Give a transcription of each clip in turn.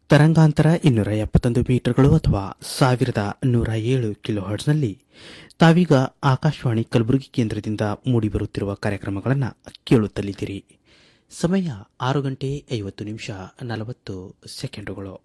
ತರಂಗಾಂತರ ಇನ್ನೂರ ಎಪ್ಪತ್ತೊಂದು ಮೀಟರ್ಗಳು ಅಥವಾ ಸಾವಿರದ ನೂರ ಏಳು ಕಿಲೋ ಹರ್ಟ್ಸ್ನಲ್ಲಿ ತಾವೀಗ ಆಕಾಶವಾಣಿ ಕಲಬುರಗಿ ಕೇಂದ್ರದಿಂದ ಮೂಡಿಬರುತ್ತಿರುವ ಕಾರ್ಯಕ್ರಮಗಳನ್ನು ಕೇಳುತ್ತಲಿದ್ದೀರಿ ಸಮಯ ಆರು ಗಂಟೆ ಐವತ್ತು ನಿಮಿಷ ನಲವತ್ತು ಸೆಕೆಂಡುಗಳು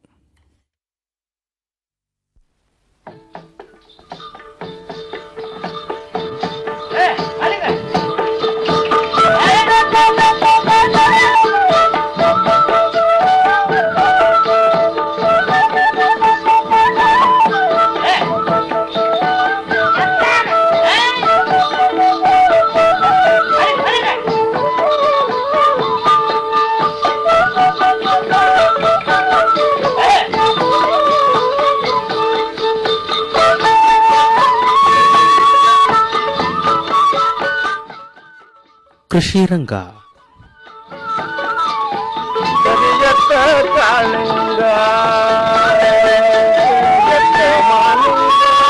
ಕೃಷಿ ರಂಗ ಕರಿಯತ್ತ ಕಾಳಿಂಗ ಕರಿಯತ್ತ ಮಾಲಿಂಗ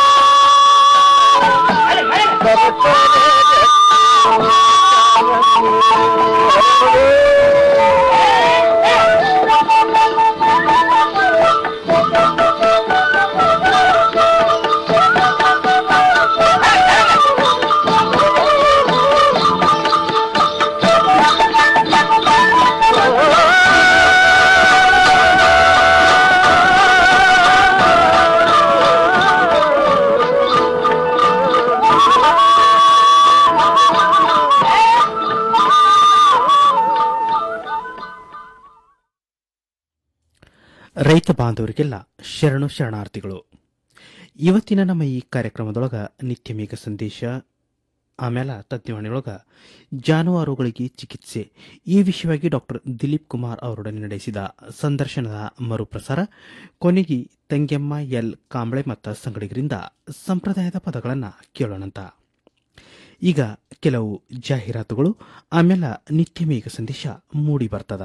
ರೈತ ಬಾಂಧವರಿಗೆಲ್ಲ ಶರಣು ಶರಣಾರ್ಥಿಗಳು ಇವತ್ತಿನ ನಮ್ಮ ಈ ಕಾರ್ಯಕ್ರಮದೊಳಗ ನಿತ್ಯ ಮೇಘ ಸಂದೇಶ ಆಮೇಲೆ ತಜ್ಞವಾಣಿಯೊಳಗ ಜಾನುವಾರುಗಳಿಗೆ ಚಿಕಿತ್ಸೆ ಈ ವಿಷಯವಾಗಿ ಡಾಕ್ಟರ್ ದಿಲೀಪ್ ಕುಮಾರ್ ಅವರೊಡನೆ ನಡೆಸಿದ ಸಂದರ್ಶನದ ಮರುಪ್ರಸಾರ ಕೊನೆಗೆ ತಂಗೆಮ್ಮ ಎಲ್ ಕಾಂಬಳೆ ಮತ್ತು ಸಂಗಡಿಗರಿಂದ ಸಂಪ್ರದಾಯದ ಪದಗಳನ್ನು ಕೇಳೋಣಂತ ಈಗ ಕೆಲವು ಜಾಹೀರಾತುಗಳು ಆಮೇಲೆ ನಿತ್ಯ ಮೇಘ ಸಂದೇಶ ಮೂಡಿ ಬರ್ತದ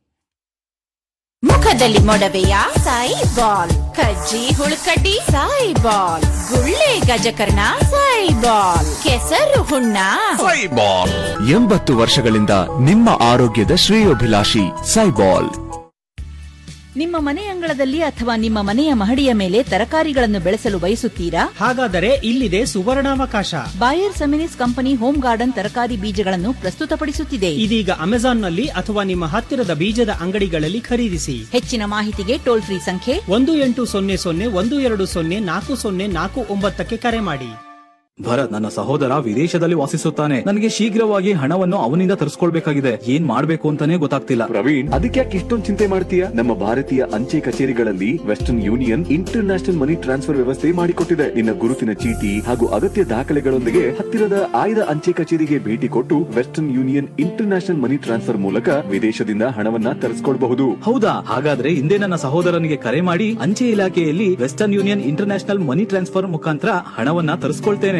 ಮುಖದಲ್ಲಿ ಮೊಡವೆಯ ಸಾಯಿ ಬಾಲ್ ಕಜ್ಜಿ ಹುಳುಕಡ್ಡಿ ಸಾಯಿ ಬಾಲ್ ಗುಳ್ಳೆ ಗಜಕರ್ಣ ಸಾಯಿ ಬಾಲ್ ಕೆಸರು ಹುಣ್ಣ ಸೈಬಾಲ್ ಎಂಬತ್ತು ವರ್ಷಗಳಿಂದ ನಿಮ್ಮ ಆರೋಗ್ಯದ ಶ್ರೇಯೋಭಿಲಾಷಿ ಸೈಬಾಲ್ ನಿಮ್ಮ ಮನೆ ಅಂಗಳದಲ್ಲಿ ಅಥವಾ ನಿಮ್ಮ ಮನೆಯ ಮಹಡಿಯ ಮೇಲೆ ತರಕಾರಿಗಳನ್ನು ಬೆಳೆಸಲು ಬಯಸುತ್ತೀರಾ ಹಾಗಾದರೆ ಇಲ್ಲಿದೆ ಸುವರ್ಣಾವಕಾಶ Bayer Seminis company home garden ತರಕಾರಿ ಬೀಜಗಳನ್ನು ಪ್ರಸ್ತುತಪಡಿಸುತ್ತಿದೆ ಇದೀಗ ಅಮೆಜಾನ್ನಲ್ಲಿ ಅಥವಾ ನಿಮ್ಮ ಹತ್ತಿರದ ಬೀಜದ ಅಂಗಡಿಗಳಲ್ಲಿ ಖರೀದಿಸಿ ಹೆಚ್ಚಿನ ಮಾಹಿತಿಗೆ ಟೋಲ್ ಫ್ರೀ ಸಂಖ್ಯೆ ಒಂದು ಎಂಟು ಸೊನ್ನೆ ಸೊನ್ನೆ ಒಂದು ಎರಡು ಸೊನ್ನೆ ನಾಲ್ಕು ಸೊನ್ನೆ ನಾಲ್ಕು ಒಂಬತ್ತಕ್ಕೆ ಕರೆ ಮಾಡಿ ಭರತ್ ನನ್ನ ಸಹೋದರ ವಿದೇಶದಲ್ಲಿ ವಾಸಿಸುತ್ತಾನೆ ನನಗೆ ಶೀಘ್ರವಾಗಿ ಹಣವನ್ನು ಅವನಿಂದ ತರಿಸ್ಕೊಳ್ಬೇಕಾಗಿದೆ ಏನ್ ಮಾಡ್ಬೇಕು ಅಂತಾನೆ ಗೊತ್ತಾಗ್ತಿಲ್ಲ ಪ್ರವೀಣ್ ಅದಕ್ಕೆ ಯಾಕೆ ಇಷ್ಟೊಂದು ಚಿಂತೆ ಮಾಡ್ತೀಯ ನಮ್ಮ ಭಾರತೀಯ ಅಂಚೆ ಕಚೇರಿಗಳಲ್ಲಿ Western Union international money transfer ವ್ಯವಸ್ಥೆ ಮಾಡಿಕೊಟ್ಟಿದೆ ನಿನ್ನ ಗುರುತಿನ ಚೀಟಿ ಹಾಗೂ ಅಗತ್ಯ ದಾಖಲೆಗಳೊಂದಿಗೆ ಹತ್ತಿರದ ಆಯ್ದ ಅಂಚೆ ಕಚೇರಿಗೆ ಭೇಟಿ ಕೊಟ್ಟು Western Union international money transfer ಮೂಲಕ ವಿದೇಶದಿಂದ ಹಣವನ್ನ ತರಿಸ್ಕೊಳ್ಬಹುದು ಹೌದಾ ಹಾಗಾದ್ರೆ ಹಿಂದೆ ನನ್ನ ಸಹೋದರನಿಗೆ ಕರೆ ಮಾಡಿ ಅಂಚೆ ಇಲಾಖೆಯಲ್ಲಿ Western Union international money transfer ಮುಖಾಂತರ ಹಣವನ್ನ ತರಿಸ್ಕೊಳ್ತೇನೆ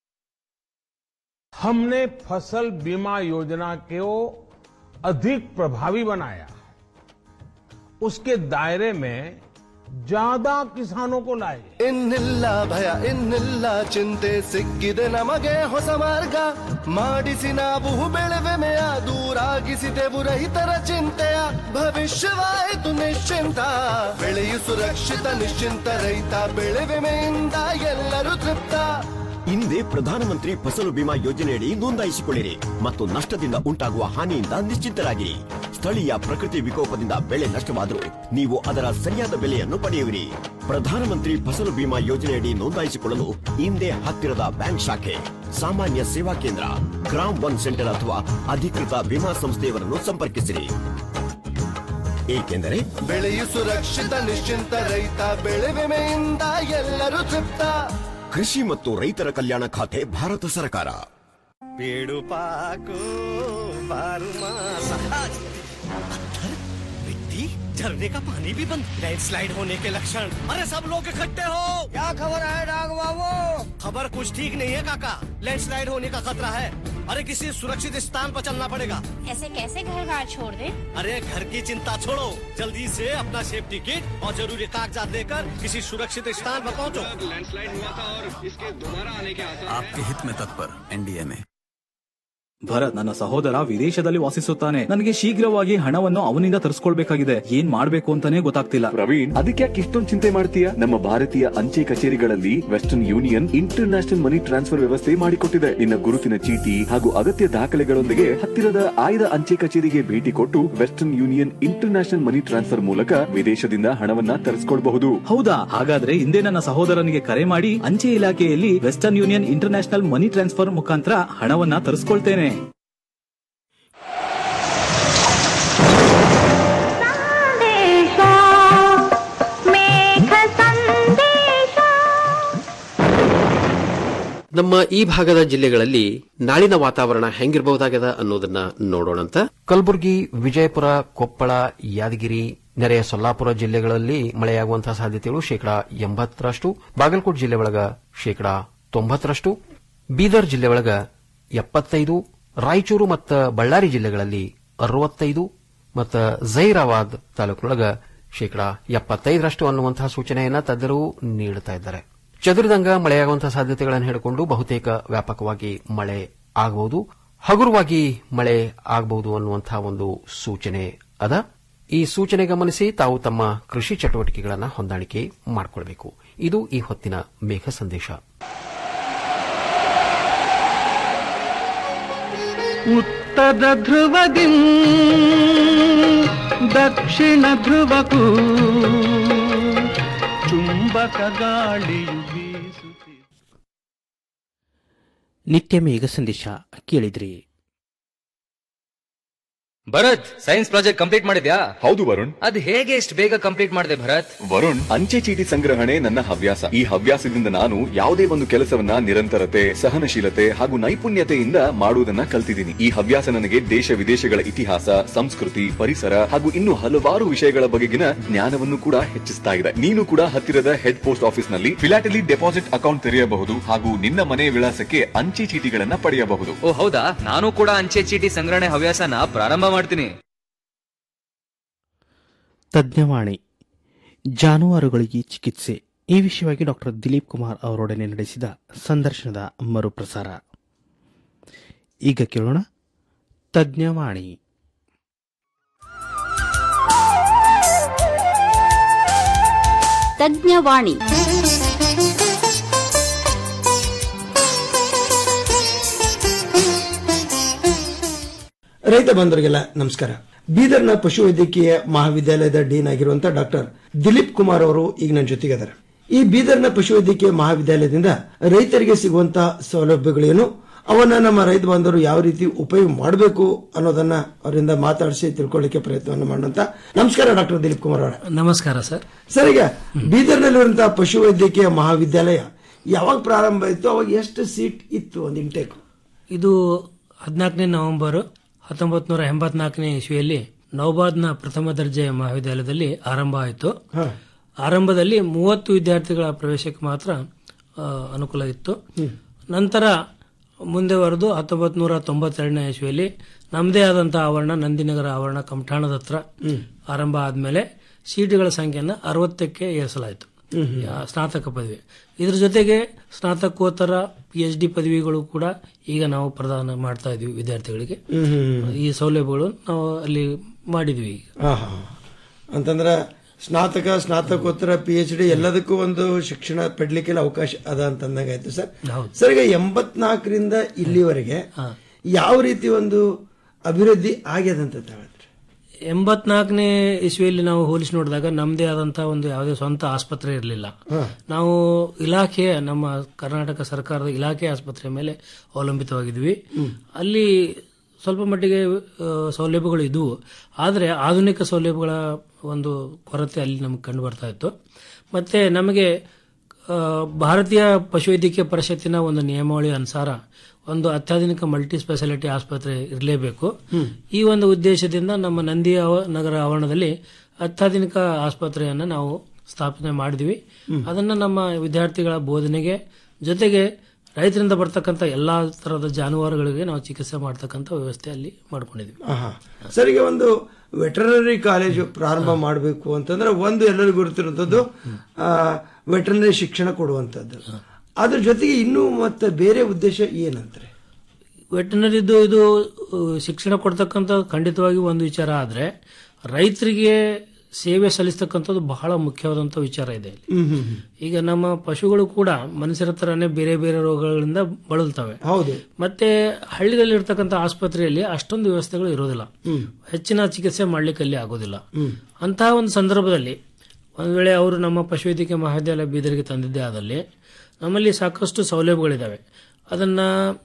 हमने फसल बीमा योजना को अधिक प्रभावी बनाया उसके दायरे में ज्यादा किसानों को लाए ಇನ್ನಿಲ್ಲ ಭಯ ಇನ್ನಿಲ್ಲ ಚಿಂತೆ ಸಿಕ್ಕಿದೆ ನಮಗೆ ಹೊಸ ಮಾರ್ಗ ಮಾಡಿಸಿ ನಾವು ಬೆಳೆವೆಮೆಯ ದೂರಾಗಿಸಿದೆವು ರೈತರ ಚಿಂತೆಯ ಭವಿಷ್ಯವಾಯಿತು ನಿಶ್ಚಿಂತ ಬೆಳೆಯು ಸುರಕ್ಷಿತ ನಿಶ್ಚಿಂತ ರೈತ ಬೆಳೆವೆಮೆಯಿಂದ ಎಲ್ಲರೂ ತೃಪ್ತ ಹಿಂದೆ ಪ್ರಧಾನಮಂತ್ರಿ ಫಸಲು ಬಿಮಾ ಯೋಜನೆಯಡಿ ನೋಂದಾಯಿಸಿಕೊಳ್ಳಿರಿ ಮತ್ತು ನಷ್ಟದಿಂದ ಉಂಟಾಗುವ ಹಾನಿಯಿಂದ ನಿಶ್ಚಿಂತರಾಗಿರಿ ಸ್ಥಳೀಯ ಪ್ರಕೃತಿ ವಿಕೋಪದಿಂದ ಬೆಳೆ ನಷ್ಟವಾದರೂ ನೀವು ಅದರ ಸರಿಯಾದ ಬೆಲೆಯನ್ನು ಪಡೆಯುವಿರಿ ಪ್ರಧಾನಮಂತ್ರಿ ಫಸಲು ಬಿಮಾ ಯೋಜನೆಯಡಿ ನೋಂದಾಯಿಸಿಕೊಳ್ಳಲು ಹಿಂದೆ ಹತ್ತಿರದ ಬ್ಯಾಂಕ್ ಶಾಖೆ ಸಾಮಾನ್ಯ ಸೇವಾ ಕೇಂದ್ರ ಗ್ರಾಮ್ ಒನ್ ಸೆಂಟರ್ ಅಥವಾ ಅಧಿಕೃತ ವಿಮಾ ಸಂಸ್ಥೆಯವರನ್ನು ಸಂಪರ್ಕಿಸಿರಿ ಏಕೆಂದರೆ ಬೆಳೆಯು ಸುರಕ್ಷಿತ ನಿಶ್ಚಿಂತ ರೈತ ಬೆಳೆ ವಿಮೆಯಿಂದ ಎಲ್ಲರೂ ತೃಪ್ತ ಕೃಷಿ ಮತ್ತು ರೈತರ ಕಲ್ಯಾಣ ಖಾತೆ ಭಾರತ ಸರ್ಕಾರ पेड़ू पाको बारू मिट्टी झरने का पानी भी बंद लैंडस्लाइड होने के लक्षण अरे सब लोग इकट्ठे हो क्या खबर है डाग बाबू खबर कुछ ठीक नहीं है काका लैंडस्लाइड होने का खतरा है अरे किसी सुरक्षित स्थान पर चलना पड़ेगा ऐसे कैसे घर बार छोड़ दे अरे घर की चिंता छोड़ो जल्दी से अपना सेफ्टी किट और जरूरी कागजात लेकर किसी सुरक्षित स्थान पर पहुंचो लैंडस्लाइड हुआ था और इसके दोबारा आने के आसार आपके हित में तत्पर एनडीए में ಭರತ್ ನನ್ನ ಸಹೋದರ ವಿದೇಶದಲ್ಲಿ ವಾಸಿಸುತ್ತಾನೆ ನನಗೆ ಶೀಘ್ರವಾಗಿ ಹಣವನ್ನು ಅವನಿಂದ ತರಿಸ್ಕೊಳ್ಬೇಕಾಗಿದೆ ಏನ್ ಮಾಡ್ಬೇಕು ಅಂತಾನೆ ಗೊತ್ತಾಗ್ತಿಲ್ಲ ಪ್ರವೀಣ್ ಅದಕ್ಕೆ ಯಾಕೆ ಇಷ್ಟೊಂದು ಚಿಂತೆ ಮಾಡ್ತೀಯ ನಮ್ಮ ಭಾರತೀಯ ಅಂಚೆ ಕಚೇರಿಗಳಲ್ಲಿ Western Union international money transfer ವ್ಯವಸ್ಥೆ ಮಾಡಿಕೊಟ್ಟಿದೆ ನಿನ್ನ ಗುರುತಿನ ಚೀಟಿ ಹಾಗೂ ಅಗತ್ಯ ದಾಖಲೆಗಳೊಂದಿಗೆ ಹತ್ತಿರದ ಆಯ್ದ ಅಂಚೆ ಕಚೇರಿಗೆ ಭೇಟಿ ಕೊಟ್ಟು Western Union international money transfer ಮೂಲಕ ವಿದೇಶದಿಂದ ಹಣವನ್ನ ತರಿಸ್ಕೊಳ್ಬಹುದು ಹೌದಾ ಹಾಗಾದ್ರೆ ಹಿಂದೆ ನನ್ನ ಸಹೋದರನಿಗೆ ಕರೆ ಮಾಡಿ ಅಂಚೆ ಇಲಾಖೆಯಲ್ಲಿ Western Union international money transfer ಮುಖಾಂತರ ಹಣವನ್ನ ತರಿಸ್ಕೊಳ್ತೇನೆ ನಮ್ಮ ಈ ಭಾಗದ ಜಿಲ್ಲೆಗಳಲ್ಲಿ ನಾಳಿನ ವಾತಾವರಣ ಹೆಂಗಿರಬಹುದಾಗದ ಅನ್ನೋದನ್ನ ನೋಡೋಣಂತ ಕಲಬುರಗಿ ವಿಜಯಪುರ ಕೊಪ್ಪಳ ಯಾದಗಿರಿ ನೆರೆಯ ಸೊಲ್ಲಾಪುರ ಜಿಲ್ಲೆಗಳಲ್ಲಿ ಮಳೆಯಾಗುವಂತಹ ಸಾಧ್ಯತೆಗಳು ಶೇಕಡಾ ಎಂಬತ್ತರಷ್ಟು ಬಾಗಲಕೋಟೆ ಜಿಲ್ಲೆ ಒಳಗ ಶೇಕಡಾ ತೊಂಬತ್ತರಷ್ಟು ಬೀದರ್ ಜಿಲ್ಲೆ ಒಳಗ ಎಪ್ಪತ್ತೈದು ರಾಯಚೂರು ಮತ್ತು ಬಳ್ಳಾರಿ ಜಿಲ್ಲೆಗಳಲ್ಲಿ ಅರವತ್ತೈದು ಮತ್ತು ಜೈರಾಬಾದ್ ತಾಲೂಕಿನೊಳಗ ಶೇಕಡಾ ಎಪ್ಪತ್ತೈದರಷ್ಟು ಅನ್ನುವಂತಹ ಸೂಚನೆಯನ್ನ ತಜ್ಞರು ನೀಡುತ್ತಾ ಇದ್ದಾರೆ ಚದುರಿದಂಗ ಮಳೆಯಾಗುವಂತಹ ಸಾಧ್ಯತೆಗಳನ್ನು ಹೇಳಿಕೊಂಡು ಬಹುತೇಕ ವ್ಯಾಪಕವಾಗಿ ಮಳೆ ಆಗಬಹುದು ಹಗುರವಾಗಿ ಮಳೆ ಆಗಬಹುದು ಅನ್ನುವಂತಹ ಒಂದು ಸೂಚನೆ ಅದ ಈ ಸೂಚನೆ ಗಮನಿಸಿ ತಾವು ತಮ್ಮ ಕೃಷಿ ಚಟುವಟಿಕೆಗಳನ್ನು ಹೊಂದಾಣಿಕೆ ಮಾಡಿಕೊಳ್ಬೇಕು ಇದು ಈ ಹೊತ್ತಿನ ಮೇಘ ಸಂದೇಶ ಉತ್ತರ ಧ್ರುವದಿ ದಕ್ಷಿಣ ಧ್ರುವಕ್ಕೂ ಚುಂಬಕ ಗಾಳಿಯು ಬೀಸುತ್ತಿದೆ ನಿತ್ಯ ಮೇಘ ಸಂದೇಶ ಕೇಳಿದ್ರಿ ಭರತ್ ಸೈನ್ಸ್ ಪ್ರಾಜೆಕ್ಟ್ ಕಂಪ್ಲೀಟ್ ಮಾಡಿದ್ಯಾ ಹೌದು ವರುಣ್ ಅದ್ ಹೇಗೆ ಇಷ್ಟು ಬೇಗ ಕಂಪ್ಲೀಟ್ ಮಾಡಿದೆ ಭರತ್ ವರುಣ್ ಅಂಚೆ ಚೀಟಿ ಸಂಗ್ರಹಣೆ ನನ್ನ ಹವ್ಯಾಸ ಈ ಹವ್ಯಾಸದಿಂದ ನಾನು ಯಾವುದೇ ಒಂದು ಕೆಲಸವನ್ನ ನಿರಂತರತೆ ಸಹನಶೀಲತೆ ಹಾಗೂ ನೈಪುಣ್ಯತೆಯಿಂದ ಮಾಡುವುದನ್ನ ಕಲ್ತಿದ್ದೀನಿ ಈ ಹವ್ಯಾಸ ನನಗೆ ದೇಶ ವಿದೇಶಗಳ ಇತಿಹಾಸ ಸಂಸ್ಕೃತಿ ಪರಿಸರ ಹಾಗೂ ಇನ್ನು ಹಲವಾರು ವಿಷಯಗಳ ಬಗೆಗಿನ ಜ್ಞಾನವನ್ನು ಕೂಡ ಹೆಚ್ಚಿಸ್ತಾ ಇದೆ ನೀನು ಕೂಡ ಹತ್ತಿರದ ಹೆಡ್ ಪೋಸ್ಟ್ ಆಫೀಸ್ ನಲ್ಲಿ ಫಿಲಾಟಲಿ ಡೆಪಾಸಿಟ್ ಅಕೌಂಟ್ ತೆರೆಯಬಹುದು ಹಾಗೂ ನಿನ್ನ ಮನೆ ವಿಳಾಸಕ್ಕೆ ಅಂಚೆ ಚೀಟಿಗಳನ್ನ ಪಡೆಯಬಹುದು ಓ ಹೌದಾ ನಾನು ಕೂಡ ಅಂಚೆ ಚೀಟಿ ಸಂಗ್ರಹಣೆ ಹವ್ಯಾಸನ ಪ್ರಾರಂಭ ಮಾಡ್ತೀನಿ ತಜ್ಞವಾಣಿ ಜಾನುವಾರುಗಳಿಗೆ ಚಿಕಿತ್ಸೆ ಈ ವಿಷಯವಾಗಿ ಡಾಕ್ಟರ್ ದಿಲೀಪ್ ಕುಮಾರ್ ಅವರೊಡನೆ ನಡೆಸಿದ ಸಂದರ್ಶನದ ಮರುಪ್ರಸಾರ ಈಗ ಕೇಳೋಣ ತಜ್ಞವಾಣಿ ತಜ್ಞವಾಣಿ ರೈತ ಬಂಧುಗಳಿಗೆಲ್ಲ ನಮಸ್ಕಾರ ಬೀದರ್ನ ಪಶುವೈದ್ಯಕೀಯ ಮಹಾವಿದ್ಯಾಲಯದ ಡೀನ್ ಆಗಿರುವಂತಹ ಡಾಕ್ಟರ್ ದಿಲೀಪ್ ಕುಮಾರ್ ಅವರು ಈಗ ನನ್ನ ಜೊತೆಗಿದ್ದಾರೆ ಈ ಬೀದರ್ನ ಪಶುವೈದ್ಯಕೀಯ ಮಹಾವಿದ್ಯಾಲಯದಿಂದ ರೈತರಿಗೆ ಸಿಗುವಂತಹ ಸೌಲಭ್ಯಗಳೇನು ಅವನ್ನ ನಮ್ಮ ರೈತ ಬಾಂಧವರು ಯಾವ ರೀತಿ ಉಪಯೋಗ ಮಾಡಬೇಕು ಅನ್ನೋದನ್ನ ಅವರಿಂದ ಮಾತಾಡಿಸಿ ತಿಳ್ಕೊಳ್ಳಿಕ್ಕೆ ಪ್ರಯತ್ನವನ್ನು ಮಾಡೋಂತ ನಮಸ್ಕಾರ ಡಾಕ್ಟರ್ ದಿಲೀಪ್ ಕುಮಾರ್ ಅವರ ನಮಸ್ಕಾರ ಸರ್ ಸರ್ ಈಗ ಬೀದರ್ನಲ್ಲಿರುವಂತಹ ಪಶುವೈದ್ಯಕೀಯ ಮಹಾವಿದ್ಯಾಲಯ ಯಾವಾಗ ಪ್ರಾರಂಭ ಆಯಿತು ಅವಾಗ ಎಷ್ಟು ಸೀಟ್ ಇತ್ತು ಒಂದು ಇಂಟೇಕ್ ಇದು ಹದಿನಾಲ್ಕನೇ ನವೆಂಬರ್ ಹತ್ತೊಂಬತ್ ನೂರ ಎಂಬತ್ನಾಲ್ಕನೇ ಇಸ್ವಿಯಲ್ಲಿ ನವಬಾದ್ನ ಪ್ರಥಮ ದರ್ಜೆ ಮಹಾವಿದ್ಯಾಲಯದಲ್ಲಿ ಆರಂಭ ಆಯಿತು ಆರಂಭದಲ್ಲಿ ಮೂವತ್ತು ವಿದ್ಯಾರ್ಥಿಗಳ ಪ್ರವೇಶಕ್ಕೆ ಮಾತ್ರ ಆ, ಅನುಕೂಲ ಇತ್ತು ನಂತರ ಮುಂದೆ ಬರೆದು ಹತ್ತೊಂಬತ್ ನೂರ ತೊಂಬತ್ತೆರಡನೇ ಇಸ್ವಿಯಲ್ಲಿ ನಮ್ಮದೇ ಆದಂತಹ ಆವರಣ ನಂದಿನಗರ ಆವರಣ ಕಮಠಾಣದ ಹತ್ರ ಆರಂಭ ಆದ್ಮೇಲೆ ಸೀಟುಗಳ ಸಂಖ್ಯೆಯನ್ನು ಅರವತ್ತಕ್ಕೆ ಏರಿಸಲಾಯಿತು ಆ, ಸ್ನಾತಕ ಪದವಿ ಇದ್ರ ಜೊತೆಗೆ ಸ್ನಾತಕೋತ್ತರ ಪಿ ಎಚ್ ಡಿ ಪದವಿಗಳು ಕೂಡ ಈಗ ನಾವು ಪ್ರದಾನ ಮಾಡ್ತಾ ಇದೀವಿ ವಿದ್ಯಾರ್ಥಿಗಳಿಗೆ ಹ್ಮ್, ಹ್ಮ್. ಈ ಸೌಲಭ್ಯಗಳು ನಾವು ಅಲ್ಲಿ ಮಾಡಿದ್ವಿ ಈಗ ಆಹಾ. ಅಂತಂದ್ರ ಸ್ನಾತಕ ಸ್ನಾತಕೋತ್ತರ ಪಿ ಎಚ್ ಡಿ ಎಲ್ಲದಕ್ಕೂ ಒಂದು ಶಿಕ್ಷಣ ಪಡ್ಲಿಕ್ಕೆಲ್ಲ ಅವಕಾಶ ಅದ ಅಂತಂದಂಗ ಆಯ್ತು ಸರ್ ಹೌದು. ಸರ್ ಈಗ ಎಂಬತ್ನಾಲ್ಕರಿಂದ ಇಲ್ಲಿವರೆಗೆ ಯಾವ ರೀತಿ ಒಂದು ಅಭಿವೃದ್ಧಿ ಆಗ್ಯದಂತ ಹೇಳ್ತಾರೆ ಎಂಬತ್ನಾಲ್ಕನೇ ಇಸ್ವಿಯಲ್ಲಿ ನಾವು ಹೋಲಿಸಿ ನೋಡಿದಾಗ ನಮ್ಮದೇ ಆದಂತಹ ಒಂದು ಯಾವುದೇ ಸ್ವಂತ ಆಸ್ಪತ್ರೆ ಇರಲಿಲ್ಲ ನಾವು ಇಲಾಖೆಯ ನಮ್ಮ ಕರ್ನಾಟಕ ಸರ್ಕಾರದ ಇಲಾಖೆ ಆಸ್ಪತ್ರೆ ಮೇಲೆ ಅವಲಂಬಿತವಾಗಿದ್ವಿ ಅಲ್ಲಿ ಸ್ವಲ್ಪ ಮಟ್ಟಿಗೆ ಆ, ಸೌಲಭ್ಯಗಳು ಇದ್ವು ಆದರೆ ಆಧುನಿಕ ಸೌಲಭ್ಯಗಳ ಒಂದು ಕೊರತೆ ಅಲ್ಲಿ ನಮಗೆ ಕಂಡು ಬರ್ತಾ ಇತ್ತು ಮತ್ತೆ ನಮಗೆ ಆ, ಭಾರತೀಯ ಪಶುವೈದ್ಯಕೀಯ ಪರಿಷತ್ತಿನ ಒಂದು ನಿಯಮಾವಳಿ ಅನುಸಾರ ಒಂದು ಅತ್ಯಾಧುನಿಕ ಮಲ್ಟಿ ಸ್ಪೆಷಾಲಿಟಿ ಆಸ್ಪತ್ರೆ ಇರಲೇಬೇಕು ಈ ಒಂದು ಉದ್ದೇಶದಿಂದ ನಮ್ಮ ನಂದಿ ಆವ- ನಗರ ಆವರಣದಲ್ಲಿ ಅತ್ಯಾಧುನಿಕ ಆಸ್ಪತ್ರೆಯನ್ನು ನಾವು ಸ್ಥಾಪನೆ ಮಾಡಿದ್ವಿ ಅದನ್ನ ನಮ್ಮ ವಿದ್ಯಾರ್ಥಿಗಳ ಬೋಧನೆಗೆ ಜೊತೆಗೆ ರೈತರಿಂದ ಬರ್ತಕ್ಕಂಥ ಎಲ್ಲಾ ತರಹದ ಜಾನುವಾರುಗಳಿಗೆ ನಾವು ಚಿಕಿತ್ಸೆ ಮಾಡ್ತಕ್ಕಂಥ ವ್ಯವಸ್ಥೆ ಅಲ್ಲಿ ಮಾಡ್ಕೊಂಡಿದ್ವಿ ಆಹಾ. ಸರ್ ಈಗ ಒಂದು ವೆಟರ್ನರಿ ಕಾಲೇಜು ಪ್ರಾರಂಭ ಮಾಡಬೇಕು ಅಂತಂದ್ರೆ ಒಂದು ಎಲ್ಲರಿಗೂ ಗೊತ್ತಿರುವಂತದ್ದು ವೆಟರ್ನರಿ ಶಿಕ್ಷಣ ಕೊಡುವಂತದ್ದು ಅದ್ರ ಜೊತೆಗೆ ಇನ್ನೂ ಮತ್ತೆ ಬೇರೆ ಉದ್ದೇಶ ಏನಂತಾರೆ ವೆಟನರಿದು ಇದು ಆ, ಶಿಕ್ಷಣ ಕೊಡ್ತಕ್ಕಂಥ ಖಂಡಿತವಾಗಿ ಒಂದು ವಿಚಾರ ಆದ್ರೆ ರೈತರಿಗೆ ಸೇವೆ ಸಲ್ಲಿಸ್ತಕ್ಕಂಥದ್ದು ಬಹಳ ಮುಖ್ಯವಾದಂಥ ವಿಚಾರ ಇದೆ ಇಲ್ಲಿ. ಹ್ಮ್ ಹ್ಮ್ ಹ್ಮ್. ಈಗ ನಮ್ಮ ಪಶುಗಳು ಕೂಡ ಮನುಷ್ಯರ ತರನೇ ಬೇರೆ ಬೇರೆ ರೋಗಗಳಿಂದ ಬಳಲ್ತವೆ ಹೌದು ಮತ್ತೆ ಹಳ್ಳಿಗಳಲ್ಲಿ ಇರ್ತಕ್ಕಂಥ ಆಸ್ಪತ್ರೆಯಲ್ಲಿ ಅಷ್ಟೊಂದು ವ್ಯವಸ್ಥೆಗಳು ಇರೋದಿಲ್ಲ ಹ್ಮ್ ಹೆಚ್ಚಿನ ಚಿಕಿತ್ಸೆ ಮಾಡ್ಲಿಕ್ಕೆ ಅಲ್ಲಿ ಆಗೋದಿಲ್ಲ ಹ್ಮ್ ಅಂತಹ ಒಂದು ಸಂದರ್ಭದಲ್ಲಿ ಒಂದು ವೇಳೆ ಅವರು ನಮ್ಮ ಪಶುವೈದ್ಯಕೀಯ ಮಹಾವಿದ್ಯಾಲಯ ಬೀದರ್ಗೆ ತಂದಿದ್ದೇ ಆದಲ್ಲಿ ನಮ್ಮಲ್ಲಿ ಸಾಕಷ್ಟು ಸೌಲಭ್ಯಗಳಿದ್ದಾವೆ ಅದನ್ನ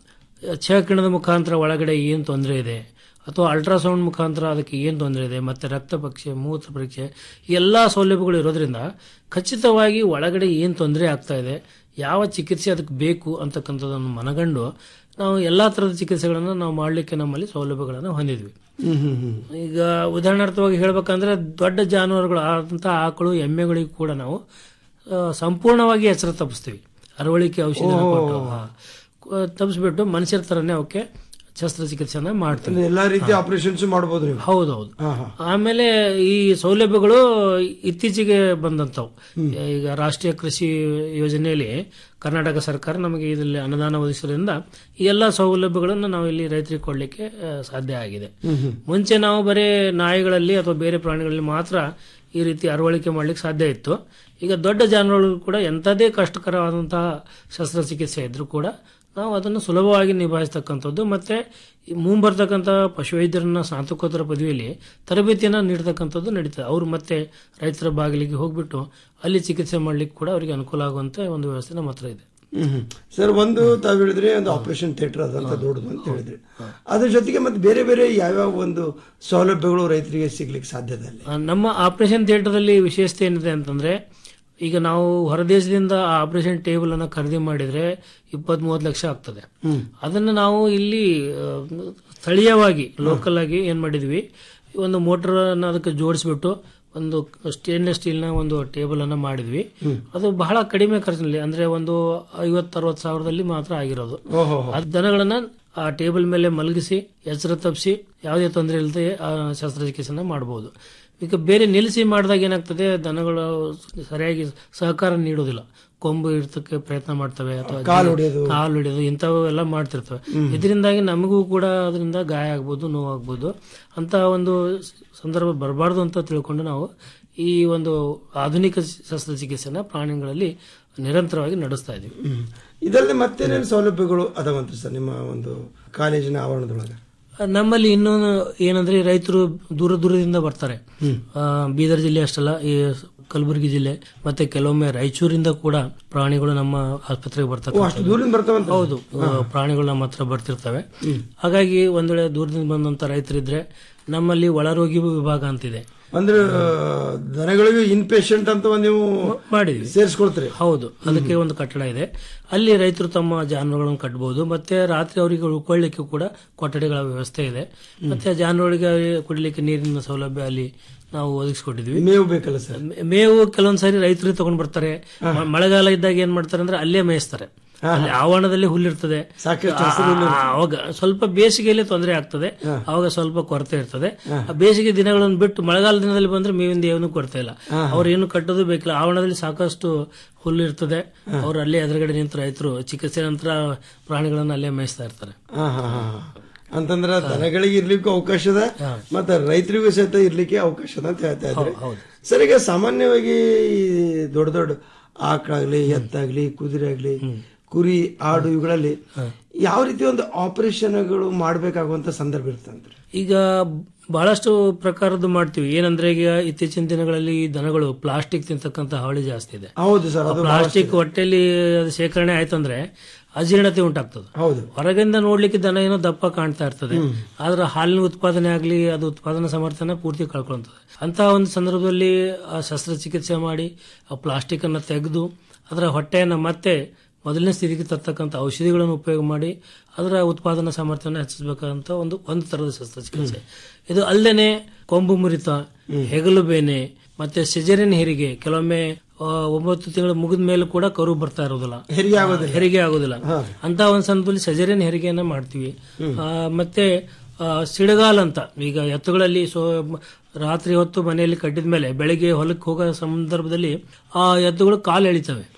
ಛೇಕಿಣದ ಮುಖಾಂತರ ಒಳಗಡೆ ಏನು ತೊಂದರೆ ಇದೆ ಅಥವಾ ಅಲ್ಟ್ರಾಸೌಂಡ್ ಮುಖಾಂತರ ಅದಕ್ಕೆ ಏನು ತೊಂದರೆ ಇದೆ ಮತ್ತೆ ರಕ್ತ ಪರೀಕ್ಷೆ ಮೂತ್ರ ಪರೀಕ್ಷೆ ಈ ಎಲ್ಲ ಸೌಲಭ್ಯಗಳು ಇರೋದ್ರಿಂದ ಖಚಿತವಾಗಿ ಒಳಗಡೆ ಏನು ತೊಂದರೆ ಆಗ್ತಾ ಇದೆ ಯಾವ ಚಿಕಿತ್ಸೆ ಅದಕ್ಕೆ ಬೇಕು ಅಂತಕ್ಕಂಥದ್ದನ್ನು ಮನಗಂಡು ನಾವು ಎಲ್ಲಾ ತರದ ಚಿಕಿತ್ಸೆಗಳನ್ನು ನಾವು ಮಾಡಲಿಕ್ಕೆ ನಮ್ಮಲ್ಲಿ ಸೌಲಭ್ಯಗಳನ್ನು ಹೊಂದಿದ್ವಿ ಹ್ಮ್ ಹ್ಮ್ ಹ್ಮ್ ಈಗ ಉದಾಹರಣಾರ್ಥವಾಗಿ ಹೇಳ್ಬೇಕಂದ್ರೆ ದೊಡ್ಡ ಜಾನುವಾರುಗಳು ಆದಂತಹ ಆಕಳು ಎಮ್ಮೆಗಳಿಗೂ ಕೂಡ ನಾವು ಆ, ಸಂಪೂರ್ಣವಾಗಿ ಎಚ್ಚರ ತಪ್ಪಿಸ್ತೀವಿ ಅರವಳಿಕೆ ಔಷಧಿ ಕೊಟ್ಟು ಹಾ. ಕ- ತಪ್ಪಿಸ್ಬಿಟ್ಟು ಮನುಷ್ಯರ ತರನೇ ಅವಕ್ಕೆ ಶಸ್ತ್ರಚಿಕಿತ್ಸೆಯನ್ನ ಮಾಡ್ತೀವಿ ಅಂದ್ರೆ ಎಲ್ಲಾ ರೀತಿ ಆಪರೇಷನ್ಸ್ ಮಾಡಬಹುದು ನೀವು ಹೌದೌದು ಹಾ ಹಾ ಆಮೇಲೆ ಈ ಸೌಲಭ್ಯಗಳು ಇತ್ತೀಚೆಗೆ ಬಂದಂತವು ಈಗ ರಾಷ್ಟ್ರೀಯ ಕೃಷಿ ಯೋಜನೆಯಲ್ಲಿ ಕರ್ನಾಟಕ ಸರ್ಕಾರ ನಮಗೆ ಇದರಲ್ಲಿ ಅನುದಾನ ಒದಗಿಸೋದ್ರಿಂದ ಈ ಎಲ್ಲ ಸೌಲಭ್ಯಗಳನ್ನು ನಾವು ಇಲ್ಲಿ ರೈತರಿಗೆ ಕೊಡ್ಲಿಕ್ಕೆ ಆ, ಸಾಧ್ಯ ಆಗಿದೆ ಹ್ಮ್ ಹ್ಮ್ ಮುಂಚೆ ನಾವು ಬರೀ ನಾಯಿಗಳಲ್ಲಿ ಅಥವಾ ಬೇರೆ ಪ್ರಾಣಿಗಳಲ್ಲಿ ಮಾತ್ರ ಈ ರೀತಿ ಅರವಳಿಕೆ ಮಾಡ್ಲಿಕ್ಕೆ ಸಾಧ್ಯ ಇತ್ತು ಈಗ ದೊಡ್ಡ ಜಾನುವಾರುಗಳು ಕೂಡ ಎಂಥದೇ ಕಷ್ಟಕರವಾದಂತಹ ಶಸ್ತ್ರಚಿಕಿತ್ಸೆ ಇದ್ರೂ ಕೂಡ ನಾವು ಅದನ್ನು ಸುಲಭವಾಗಿ ನಿಭಾಯಿಸ್ತಕ್ಕಂಥದ್ದು ಮತ್ತೆ ಈ ಮುಂಬರ್ತಕ್ಕಂಥ ಪಶುವೈದ್ಯರನ್ನ ಸ್ನಾತಕೋತ್ತರ ಪದವಿಯಲ್ಲಿ ತರಬೇತಿಯನ್ನ ನೀಡತಕ್ಕಂಥದ್ದು ನಡೀತದೆ ಅವರು ಮತ್ತೆ ರೈತರ ಬಾಗಿಲಿಗೆ ಹೋಗ್ಬಿಟ್ಟು ಅಲ್ಲಿ ಚಿಕಿತ್ಸೆ ಮಾಡ್ಲಿಕ್ಕೆ ಕೂಡ ಅವರಿಗೆ ಅನುಕೂಲ ಆಗುವಂತ ಒಂದು ವ್ಯವಸ್ಥೆ ನಮ್ಮ ಹತ್ರ ಇದೆ ಹ್ಮ್ ಹ್ಮ್. ಸರ್ ಒಂದು ತಾವ್ ಹೇಳಿದ್ರಿ ಒಂದು ಆಪರೇಷನ್ ಥಿಯೇಟರ್ ಅದಂತ ದೊಡ್ಡದು ಅಂತ ಹೇಳಿದ್ರಿ ಅದ್ರ ಜೊತೆಗೆ ಮತ್ತೆ ಬೇರೆ ಬೇರೆ ಯಾವ್ಯಾವ ಒಂದು ಸೌಲಭ್ಯಗಳು ರೈತರಿಗೆ ಸಿಗ್ಲಿಕ್ಕೆ ಸಾಧ್ಯತೆ ಅಲ್ಲಿ ಆ, ನಮ್ಮ ಆಪರೇಷನ್ ಥಿಯೇಟರ್ ಅಲ್ಲಿ ವಿಶೇಷತೆ ಏನಿದೆ ಅಂತಂದ್ರೆ ಈಗ ನಾವು ಹೊರದೇಶದಿಂದ ಆ ಆಪರೇಷನ್ ಟೇಬಲ್ ಅನ್ನ ಖರೀದಿ ಮಾಡಿದ್ರೆ ಇಪ್ಪತ್ತ್ ಮೂವತ್ತು ಲಕ್ಷ ಆಗ್ತದೆ ಹ್ಮ್. ಅದನ್ನ ನಾವು ಇಲ್ಲಿ ಆ, ಸ್ಥಳೀಯವಾಗಿ ಲೋಕಲ್ ಆಗಿ ಏನ್ ಮಾಡಿದ್ವಿ ಒಂದು ಮೋಟರ್ ಅನ್ನ ಅದಕ್ಕೆ ಜೋಡಿಸ್ಬಿಟ್ಟು ಒಂದು ಸ್ಟೇನ್ಲೆಸ್ ಸ್ಟೀಲ್ ನ ಒಂದು ಟೇಬಲ್ ಅನ್ನ ಮಾಡಿದ್ವಿ ಅದು ಬಹಳ ಕಡಿಮೆ ಖರ್ಚಿನಲ್ಲಿ ಅಂದ್ರೆ ಒಂದು ಐವತ್ತು ಅರವತ್ತು ಸಾವಿರದಲ್ಲಿ ಮಾತ್ರ ಆಗಿರೋದು ಓಹೋ ಆ ದನಗಳನ್ನ ಆ ಟೇಬಲ್ ಮೇಲೆ ಮಲಗಿಸಿ ಎಚ್ಚರ ತಪ್ಪಿಸಿ ಯಾವುದೇ ತೊಂದರೆ ಇಲ್ಲದೆ ಆ ಶಸ್ತ್ರಚಿಕಿತ್ಸೆನ ಮಾಡಬಹುದು ಈಗ ಬೇರೆ ನಿಲ್ಲಿಸಿ ಮಾಡಿದಾಗ ಏನಾಗ್ತದೆ ದನಗಳು ಸರಿಯಾಗಿ ಸಹಕಾರ ನೀಡೋದಿಲ್ಲ ಕೊಂಬು ಇರ್ತಕ್ಕೆ ಪ್ರಯತ್ನ ಮಾಡ್ತವೆ ಅಥವಾ ಕಾಲು ಹೊಡೆಯೋದು. ಕಾಲು ಹೊಡೆಯೋದು ಇಂಥವೆಲ್ಲ ಮಾಡ್ತಿರ್ತವೆ ಇದರಿಂದಾಗಿ ನಮಗೂ ಕೂಡ ಅದರಿಂದ ಗಾಯ ಆಗ್ಬೋದು ನೋವಾಗ್ಬೋದು ಅಂತ ಒಂದು ಸಂದರ್ಭ ಬರಬಾರ್ದು ಅಂತ ತಿಳ್ಕೊಂಡು ನಾವು ಈ ಒಂದು ಆಧುನಿಕ ಶಸ್ತ್ರಚಿಕಿತ್ಸೆನ ಪ್ರಾಣಿಗಳಲ್ಲಿ ನಿರಂತರವಾಗಿ ನಡೆಸ್ತಾ ಇದೀವಿ ಹ್ಮ್. ಇದಲ್ಲದೆ ಮತ್ತೇನೇನು ಸೌಲಭ್ಯಗಳು ಅದಾವಂತ ಸರ್ ನಿಮ್ಮ ಒಂದು ಕಾಲೇಜಿನ ಆವರಣದೊಳಗೆ ನಮ್ಮಲ್ಲಿ ಇನ್ನೊಂದು ಏನಂದ್ರೆ ರೈತರು ದೂರ ದೂರದಿಂದ ಬರ್ತಾರೆ ಆ, ಬೀದರ್ ಜಿಲ್ಲೆ ಅಷ್ಟಲ್ಲ ಈ ಕಲಬುರಗಿ ಜಿಲ್ಲೆ ಮತ್ತೆ ಕೆಲವೊಮ್ಮೆ ರಾಯಚೂರಿಂದ ಕೂಡ ಪ್ರಾಣಿಗಳು ನಮ್ಮ ಆಸ್ಪತ್ರೆಗೆ ಓ, ಬರ್ತವೆ ಅಷ್ಟು ದೂರದಿಂದ ಬರ್ತಾವಂತ ಹೌದು ಆ, ಪ್ರಾಣಿಗಳು ನಮ್ಮ ಹತ್ರ ಬರ್ತಿರ್ತವೆ ಹಾಗಾಗಿ ಒಂದ್ ವೇಳೆ ದೂರದಿಂದ ಬಂದಂತ ರೈತರಿದ್ರೆ ನಮ್ಮಲ್ಲಿ ಒಳರೋಗಿ ವಿಭಾಗ ಅಂತಿದೆ ಅಂದ್ರೆ ಆ, ದನಗಳಿಗೆ ಇನ್ ಪೇಷಂಟ್ ಅಂತ ಒಂದು ನೀವು ಮಾಡಿದ್ವಿ ಸೇರಿಸ್ಕೊಳ್ತೀರಿ ಹೌದು ಅದಕ್ಕೆ ಒಂದು ಕಟ್ಟಡ ಇದೆ ಅಲ್ಲಿ ರೈತರು ತಮ್ಮ ಜಾನುವಾರುಗಳನ್ನು ಕಟ್ಟಬಹುದು ಮತ್ತೆ ರಾತ್ರಿ ಅವರಿಗೆ ಉಳ್ಕೊಳ್ಳಿಕ್ಕೆ ಕೂಡ ಕೊಠಡಿಗಳ ವ್ಯವಸ್ಥೆ ಇದೆ ಮತ್ತೆ ಜಾನುವಾರುಗಳಿಗೆ ಕುಡಿಲಿಕ್ಕೆ ನೀರಿನ ಸೌಲಭ್ಯ ಅಲ್ಲಿ ನಾವು ಒದಗಿಸ್ಕೊಟ್ಟಿದ್ವಿ ಮೇವು ಬೇಕಲ್ಲ ಸರ್ ಮೇ- ಮೇವು ಕೆಲವೊಂದ್ ಸಾರಿ ರೈತರು ತಗೊಂಡ್ ಬರ್ತಾರೆ ಮ- ಮಳೆಗಾಲ ಇದ್ದಾಗ ಏನ್ ಮಾಡ್ತಾರೆ ಅಂದ್ರೆ ಅಲ್ಲೇ ಮೇಯಿಸ್ತಾರೆ ಅಲ್ಲಿ ಆವರಣದಲ್ಲಿ ಹುಲ್ಲಿರ್ತದೆ ಸಾಕಷ್ಟು ಆ- ಹಸಿರು ಹುಲ್ಲು ಆ- ಅವಾಗ ಸ್ವಲ್ಪ ಬೇಸಿಗೆಯಲ್ಲಿ ತೊಂದರೆ ಆಗ್ತದೆ ಅವಾಗ ಸ್ವಲ್ಪ ಕೊರತೆ ಇರ್ತದೆ ಆ ಬೇಸಿಗೆ ದಿನಗಳನ್ನು ಬಿಟ್ಟು ಮಳೆಗಾಲ ದಿನದಲ್ಲಿ ಬಂದ್ರೆ ಮೇವಿಂದ ಏನು ಕೊರತೆ ಇಲ್ಲ ಅವ್ರು ಏನು ಕಟ್ಟೋದು ಬೇಕಿಲ್ಲ ಆವರಣದಲ್ಲಿ ಸಾಕಷ್ಟು ಹುಲ್ಲು ಇರ್ತದೆ ಅವ್ರು ಅಲ್ಲೇ ಎದುರುಗಡೆ ನಿಂತು ರೈತರು ಚಿಕಿತ್ಸೆ ನಂತರ ಪ್ರಾಣಿಗಳನ್ನ ಅಲ್ಲೇ ಮೇಯಿಸ್ತಾ ಇರ್ತಾರೆ ಹಾ ಹಾ ಹಾ ಹಾ. ಅಂತಂದ್ರ ದನಗಳಿಗೆ ಇರ್ಲಿಕ್ಕೂ ಅವಕಾಶ ಅದ ಮತ್ತೆ ರೈತರಿಗೂ ಸಹಿತ ಇರ್ಲಿಕ್ಕೆ ಅವಕಾಶ ಅದ ಅಂತ ಹೇಳ್ತಾ ಇದ್ರಿ ಸರ್ ಈಗ ಸಾಮಾನ್ಯವಾಗಿ ಈ ದೊಡ್ಡ ದೊಡ್ಡ ಆಕಳಾಗ್ಲಿ ಎತ್ತಾಗ್ಲಿ ಕುದುರೆ ಆಗ್ಲಿ ಕುರಿ ಆಡು ಇವುಗಳಲ್ಲಿ ಯಾವ ರೀತಿ ಒಂದು ಆಪರೇಷನ್ಗಳು ಮಾಡ್ಬೇಕಾಗುವಂತ ಸಂದರ್ಭ ಇರ್ತಂತ್ರಿ ಈಗ ಬಹಳಷ್ಟು ಪ್ರಕಾರದ್ದು ಮಾಡ್ತೀವಿ ಏನಂದ್ರೆ ಈಗ ಇತ್ತೀಚಿನ ದಿನಗಳಲ್ಲಿ ಈ ದನಗಳು ಪ್ಲಾಸ್ಟಿಕ್ ತಿಂತಕ್ಕಂತ ಹಾವಳಿ ಜಾಸ್ತಿ ಇದೆ ಹೌದು ಸರ್ ಅದು ಪ್ಲಾಸ್ಟಿಕ್ ಹೊಟ್ಟೆಲಿ ಅದು ಶೇಖರಣೆ ಆಯ್ತಂದ್ರೆ ಅಜೀರ್ಣತೆ ಉಂಟಾಗ್ತದೆ ಹೌದು ಹೊರಗಿಂದ ನೋಡ್ಲಿಕ್ಕೆ ದನ ಏನೋ ದಪ್ಪ ಕಾಣ್ತಾ ಇರ್ತದೆ ಆದ್ರೆ ಹಾಲಿನ ಉತ್ಪಾದನೆ ಆಗ್ಲಿ ಅದು ಉತ್ಪಾದನಾ ಸಾಮರ್ಥ್ಯನ ಪೂರ್ತಿ ಕಳ್ಕೊಳ್ತದೆ ಅಂತ ಒಂದು ಸಂದರ್ಭದಲ್ಲಿ ಆ ಶಸ್ತ್ರಚಿಕಿತ್ಸೆ ಮಾಡಿ ಆ ಪ್ಲಾಸ್ಟಿಕ್ ಅನ್ನ ತೆಗೆದು ಅದರ ಹೊಟ್ಟೆಯನ್ನ ಮತ್ತೆ ಮೊದಲನೇ ಸ್ಥಿತಿಗೆ ತರ್ತಕ್ಕಂಥ ಔಷಧಿಗಳನ್ನು ಉಪಯೋಗ ಮಾಡಿ ಅದರ ಉತ್ಪಾದನಾ ಸಾಮರ್ಥ್ಯವನ್ನು ಹೆಚ್ಚಿಸಬೇಕಂತ ಒಂದು ಒಂದು ತರದ ಶಸ್ತ್ರಚಿಕಿತ್ಸೆ ಇದು ಅಲ್ಲದೆ ಕೊಂಬು ಮುರಿತ ಹೆಗಲು ಬೇನೆ ಮತ್ತೆ ಸಿಜರಿನ್ ಹೆರಿಗೆ ಕೆಲವೊಮ್ಮೆ ಆ, ಒಂಬತ್ತು ತಿಂಗಳು ಮುಗಿದ ಮೇಲೆ ಕೂಡ ಕರು ಬರ್ತಾ ಇರೋದಿಲ್ಲ ಹೆರಿಗೆ ಆಗೋದಿಲ್ಲ. ಹೆರಿಗೆ ಆಗೋದಿಲ್ಲ ಅಂತ ಒಂದು ಸಂದರ್ಭದಲ್ಲಿ ಸಜರಿಯನ್ ಹೆರಿಗೆಯನ್ನ ಮಾಡ್ತೀವಿ ಆ, ಮತ್ತೆ ಆ, ಸಿಡಗಾಲ್ ಅಂತ ಈಗ ಎತ್ತುಗಳಲ್ಲಿ ಸೊ ಮ- ರಾತ್ರಿ ಹೊತ್ತು ಮನೆಯಲ್ಲಿ ಕಟ್ಟಿದ ಮೇಲೆ ಬೆಳಿಗ್ಗೆ ಹೊಲಕ್ಕೆ ಹೋಗೋ ಸಂದರ್ಭದಲ್ಲಿ ಆ ಎತ್ತುಗಳು ಕಾಲು ಎಳಿತವೆ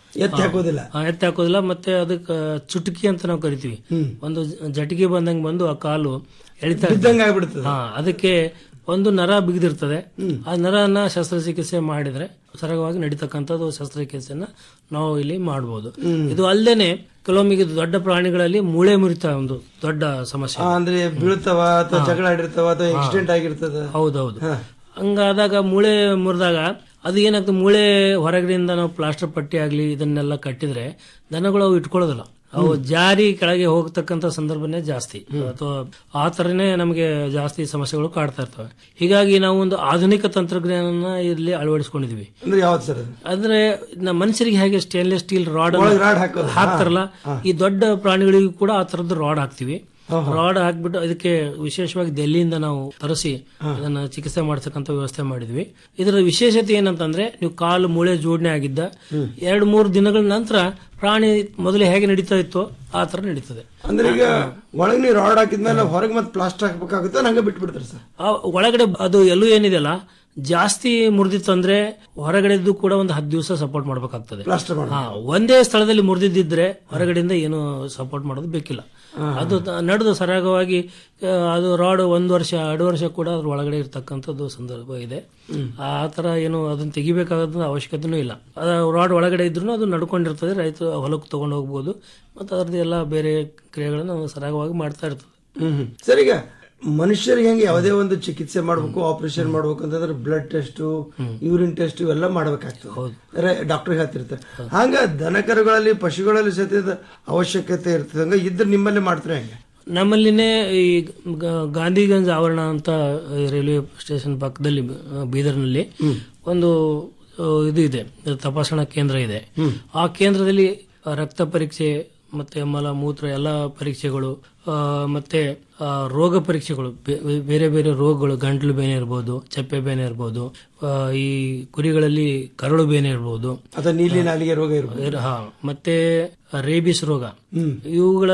ಎತ್ತಿ ಹಾಕೋದಿಲ್ಲ ಆ, ಎತ್ತಿ ಹಾಕೋದಿಲ್ಲ ಮತ್ತೆ ಅದಕ್ಕೆ ಚುಟುಕಿ ಅಂತ ನಾವು ಕರಿತೀವಿ ಒಂದು ಜ- ಜಟಿಗೆ ಬಂದಂಗೆ ಬಂದು ಆ ಕಾಲು ಎಳಿತಾ ಬಿದ್ದಂಗೆ ಆಗ್ಬಿಡ್ತದೆ. ಹಾ ಅದಕ್ಕೆ ಒಂದು ನರ ಬಿಗಿದಿರ್ತದೆ ಆ ನರನ ಶಸ್ತ್ರಚಿಕಿತ್ಸೆ ಮಾಡಿದ್ರೆ ಸರಳವಾಗಿ ನಡೀತಕ್ಕಂಥದ್ದು ಶಸ್ತ್ರಚಿಕಿತ್ಸೆನ ನಾವು ಇಲ್ಲಿ ಮಾಡಬಹುದು ಇದು ಅಲ್ಲದೆ ಕೆಲವೊಮ್ಮಿಗೆ ಇದು ದೊಡ್ಡ ಪ್ರಾಣಿಗಳಲ್ಲಿ ಮೂಳೆ ಮುರಿತ ಒಂದು ದೊಡ್ಡ ಸಮಸ್ಯೆ ಆ, ಅಂದ್ರೆ ಬೀಳ್ತಾವ ಅಥವಾ ಜಗಳ ಆಡಿರ್ತಾವ ಅಥವಾ ಆಕ್ಸಿಡೆಂಟ್ ಆಗಿರ್ತದ ಹೌದೌದು ಹಂಗಾದಾಗ ಮೂಳೆ ಮುರಿದಾಗ ಅದು ಏನಾಗ್ತದೆ ಮೂಳೆ ಹೊರಗಡೆಯಿಂದ ನಾವು ಪ್ಲಾಸ್ಟರ್ ಪಟ್ಟಿ ಆಗ್ಲಿ ಇದನ್ನೆಲ್ಲ ಕಟ್ಟಿದ್ರೆ ದನಗಳು ಅವು ಇಟ್ಕೊಳ್ಳೋದಿಲ್ಲ ಅವು ಜಾರಿ ಕೆಳಗೆ ಹೋಗ್ತಕ್ಕಂತ ಸಂದರ್ಭನೇ ಜಾಸ್ತಿ ಅಥವಾ ಆ ತರನೇ ನಮಗೆ ಜಾಸ್ತಿ ಸಮಸ್ಯೆಗಳು ಕಾಡ್ತಾ ಇರ್ತವೆ ಹೀಗಾಗಿ ನಾವು ಒಂದು ಆಧುನಿಕ ತಂತ್ರಜ್ಞಾನ ಇಲ್ಲಿ ಅಳವಡಿಸ್ಕೊಂಡಿದೀವಿ ಅಂದ್ರೆ ಯಾವ್ದು ಸರ್ ಅದು ಅಂದ್ರೆ ನಮ್ಮ ಮನುಷ್ಯರಿಗೆ ಹೇಗೆ ಸ್ಟೇನ್ಲೆಸ್ ಸ್ಟೀಲ್ ರಾಡ್ ಒಳಗೆ rod ಹಾಕೋದು. ಹಾಕ್ತಾರಲ್ಲ ಹಾ, ಈ ದೊಡ್ಡ ಪ್ರಾಣಿಗಳಿಗೂ ಕೂಡ ಆ ತರದ್ದು ರಾಡ್ ಹಾಕ್ತಿವಿ ರಾಡ್ ಹಾಕ್ಬಿಟ್ಟು ಅದಕ್ಕೆ ವಿಶೇಷವಾಗಿ ದೆಹಲಿಯಿಂದ ನಾವು ತರಿಸಿ ಅದನ್ನ ಚಿಕಿತ್ಸೆ ಮಾಡತಕ್ಕಂತ ವ್ಯವಸ್ಥೆ ಮಾಡಿದ್ವಿ ಇದರ ವಿಶೇಷತೆ ಏನಂತಂದ್ರೆ ನೀವು ಕಾಲು ಮೂಳೆ ಜೋಡಣೆ ಆಗಿದ್ದ ಎರಡು ಮೂರು ದಿನಗಳ ನಂತರ ಪ್ರಾಣಿ ಮೊದಲೇ ಹೇಗೆ ನಡೀತಾ ಇತ್ತೋ ಆ ತರ ನಡೀತದೆ ಅಂದ್ರೆ ಈಗ ಒಳಗೆ ನೀವು ರಾಡ್ ಹಾಕಿದ್ಮೇಲೆ ಹೊರಗೆ ಮತ್ತೆ ಪ್ಲಾಸ್ಟರ್ ಹಾಕ್ಬೇಕಾಗುತ್ತೆ ಹಂಗೆ ಬಿಟ್ಟು ಬಿಡ್ತಾರೆ ಸರ್ ಆ ಒಳಗಡೆ ಅದು ಎಲ್ಲೂ ಏನಿದೆಯಲ್ಲ ಜಾಸ್ತಿ ಮುರಿದಿತ್ತು ಅಂದ್ರೆ ಹೊರಗಡೆದ್ದು ಕೂಡ ಒಂದು ಹತ್ತು ದಿವಸ ಸಪೋರ್ಟ್ ಮಾಡ್ಬೇಕಾಗ್ತದೆ ಪ್ಲಾಸ್ಟರ್ ಮಾಡಿ ಹಾ ಒಂದೇ ಸ್ಥಳದಲ್ಲಿ ಮುರಿದಿದ್ದಿದ್ರೆ ಹೊರಗಡೆಯಿಂದ ಏನು ಸಪೋರ್ಟ್ ಮಾಡೋದು ಬೇಕಿಲ್ಲ ಅದು ತ- ನಡೆದು ಸರಾಗವಾಗಿ ಆ, ಅದು ರಾಡ್ ಒಂದು ವರ್ಷ ಎರಡು ವರ್ಷ ಕೂಡ ಅದ್ರ ಒಳಗಡೆ ಇರ್ತಕ್ಕಂಥದ್ದು ಸಂದರ್ಭ ಇದೆ ಆ ತರ ಏನು ಅದನ್ನ ತೆಗಿಬೇಕಾದ ಅವಶ್ಯಕತೆನೂ ಇಲ್ಲ ಅದು ರಾಡ್ ಒಳಗಡೆ ಇದ್ರೂ ಅದು ನಡ್ಕೊಂಡಿರ್ತದೆ ರೈತ ಹೊಲಕ್ಕೆ ತಗೊಂಡು ಹೋಗ್ಬೋದು ಮತ್ತು ಅದ್ರದ್ದು ಎಲ್ಲ ಬೇರೆ ಕ್ರಿಯೆಗಳನ್ನು ಸರಾಗವಾಗಿ ಮಾಡ್ತಾ ಇರ್ತದೆ ಹ್ಮ್ ಸರ್ ಈಗ ಮನುಷ್ಯರಿಗೆ ಹೆಂಗೆ ಯಾವುದೇ ಒಂದು ಚಿಕಿತ್ಸೆ ಮಾಡ್ಬೇಕು ಆಪರೇಷನ್ ಮಾಡ್ಬೇಕು ಅಂತಂದ್ರೆ ಬ್ಲಡ್ ಟೆಸ್ಟ್ ಯೂರಿನ್ ಟೆಸ್ಟ್ ಇವೆಲ್ಲ ಮಾಡ್ಬೇಕಾಗ್ತದೆ ಡಾಕ್ಟರ್ ಹೇಳ್ತಿರ್ತಾರೆ ಹಂಗ ದನಕರುಗಳಲ್ಲಿ ಪಶುಗಳಲ್ಲಿ ಸಹಿತ ಅವಶ್ಯಕತೆ ಇರ್ತದೆ ಹಂಗ ಇದ್ರೆ ನಿಮ್ಮಲ್ಲೇ ಮಾಡ್ತಾರೆ ಹೆಂಗೆ ನಮ್ಮಲ್ಲಿನೇ ಈ ಗ- ಗಾಂಧಿಗಂಜ್ ಆವರಣ ಅಂತ ಈ ರೈಲ್ವೆ ಸ್ಟೇಷನ್ ಪಕ್ಕದಲ್ಲಿ ಆ, ಬೀದರ್ನಲ್ಲಿ ಒಂದು ಆ, ಇದು ಇದೆ ತಪಾಸಣಾ ಕೇಂದ್ರ ಇದೆ ಆ ಕೇಂದ್ರದಲ್ಲಿ ಆ, ರಕ್ತ ಪರೀಕ್ಷೆ ಮತ್ತೆ ಮಲ ಮೂತ್ರ ಎಲ್ಲ ಪರೀಕ್ಷೆಗಳು ಆ, ಮತ್ತೆ ಆ, ರೋಗ ಪರೀಕ್ಷೆಗಳು ಬೇ- ಬೇರೆ ಬೇರೆ ರೋಗಗಳು ಗಂಟ್ಲು ಬೇನೆ ಇರ್ಬೋದು ಚಪ್ಪೆ ಬೇನೆ ಇರ್ಬೋದು ಆ, ಈ ಕುರಿಗಳಲ್ಲಿ ಕರಳು ಬೇನೆ ಇರ್ಬೋದು ಅಥವಾ ನೀಲಿ ನಾಲಿಗೆ ರೋಗ ಇರ್ಬೋದು ಇರ್- ಹಾ ಮತ್ತೆ ರೇಬಿಸ್ ರೋಗ ಇವುಗಳ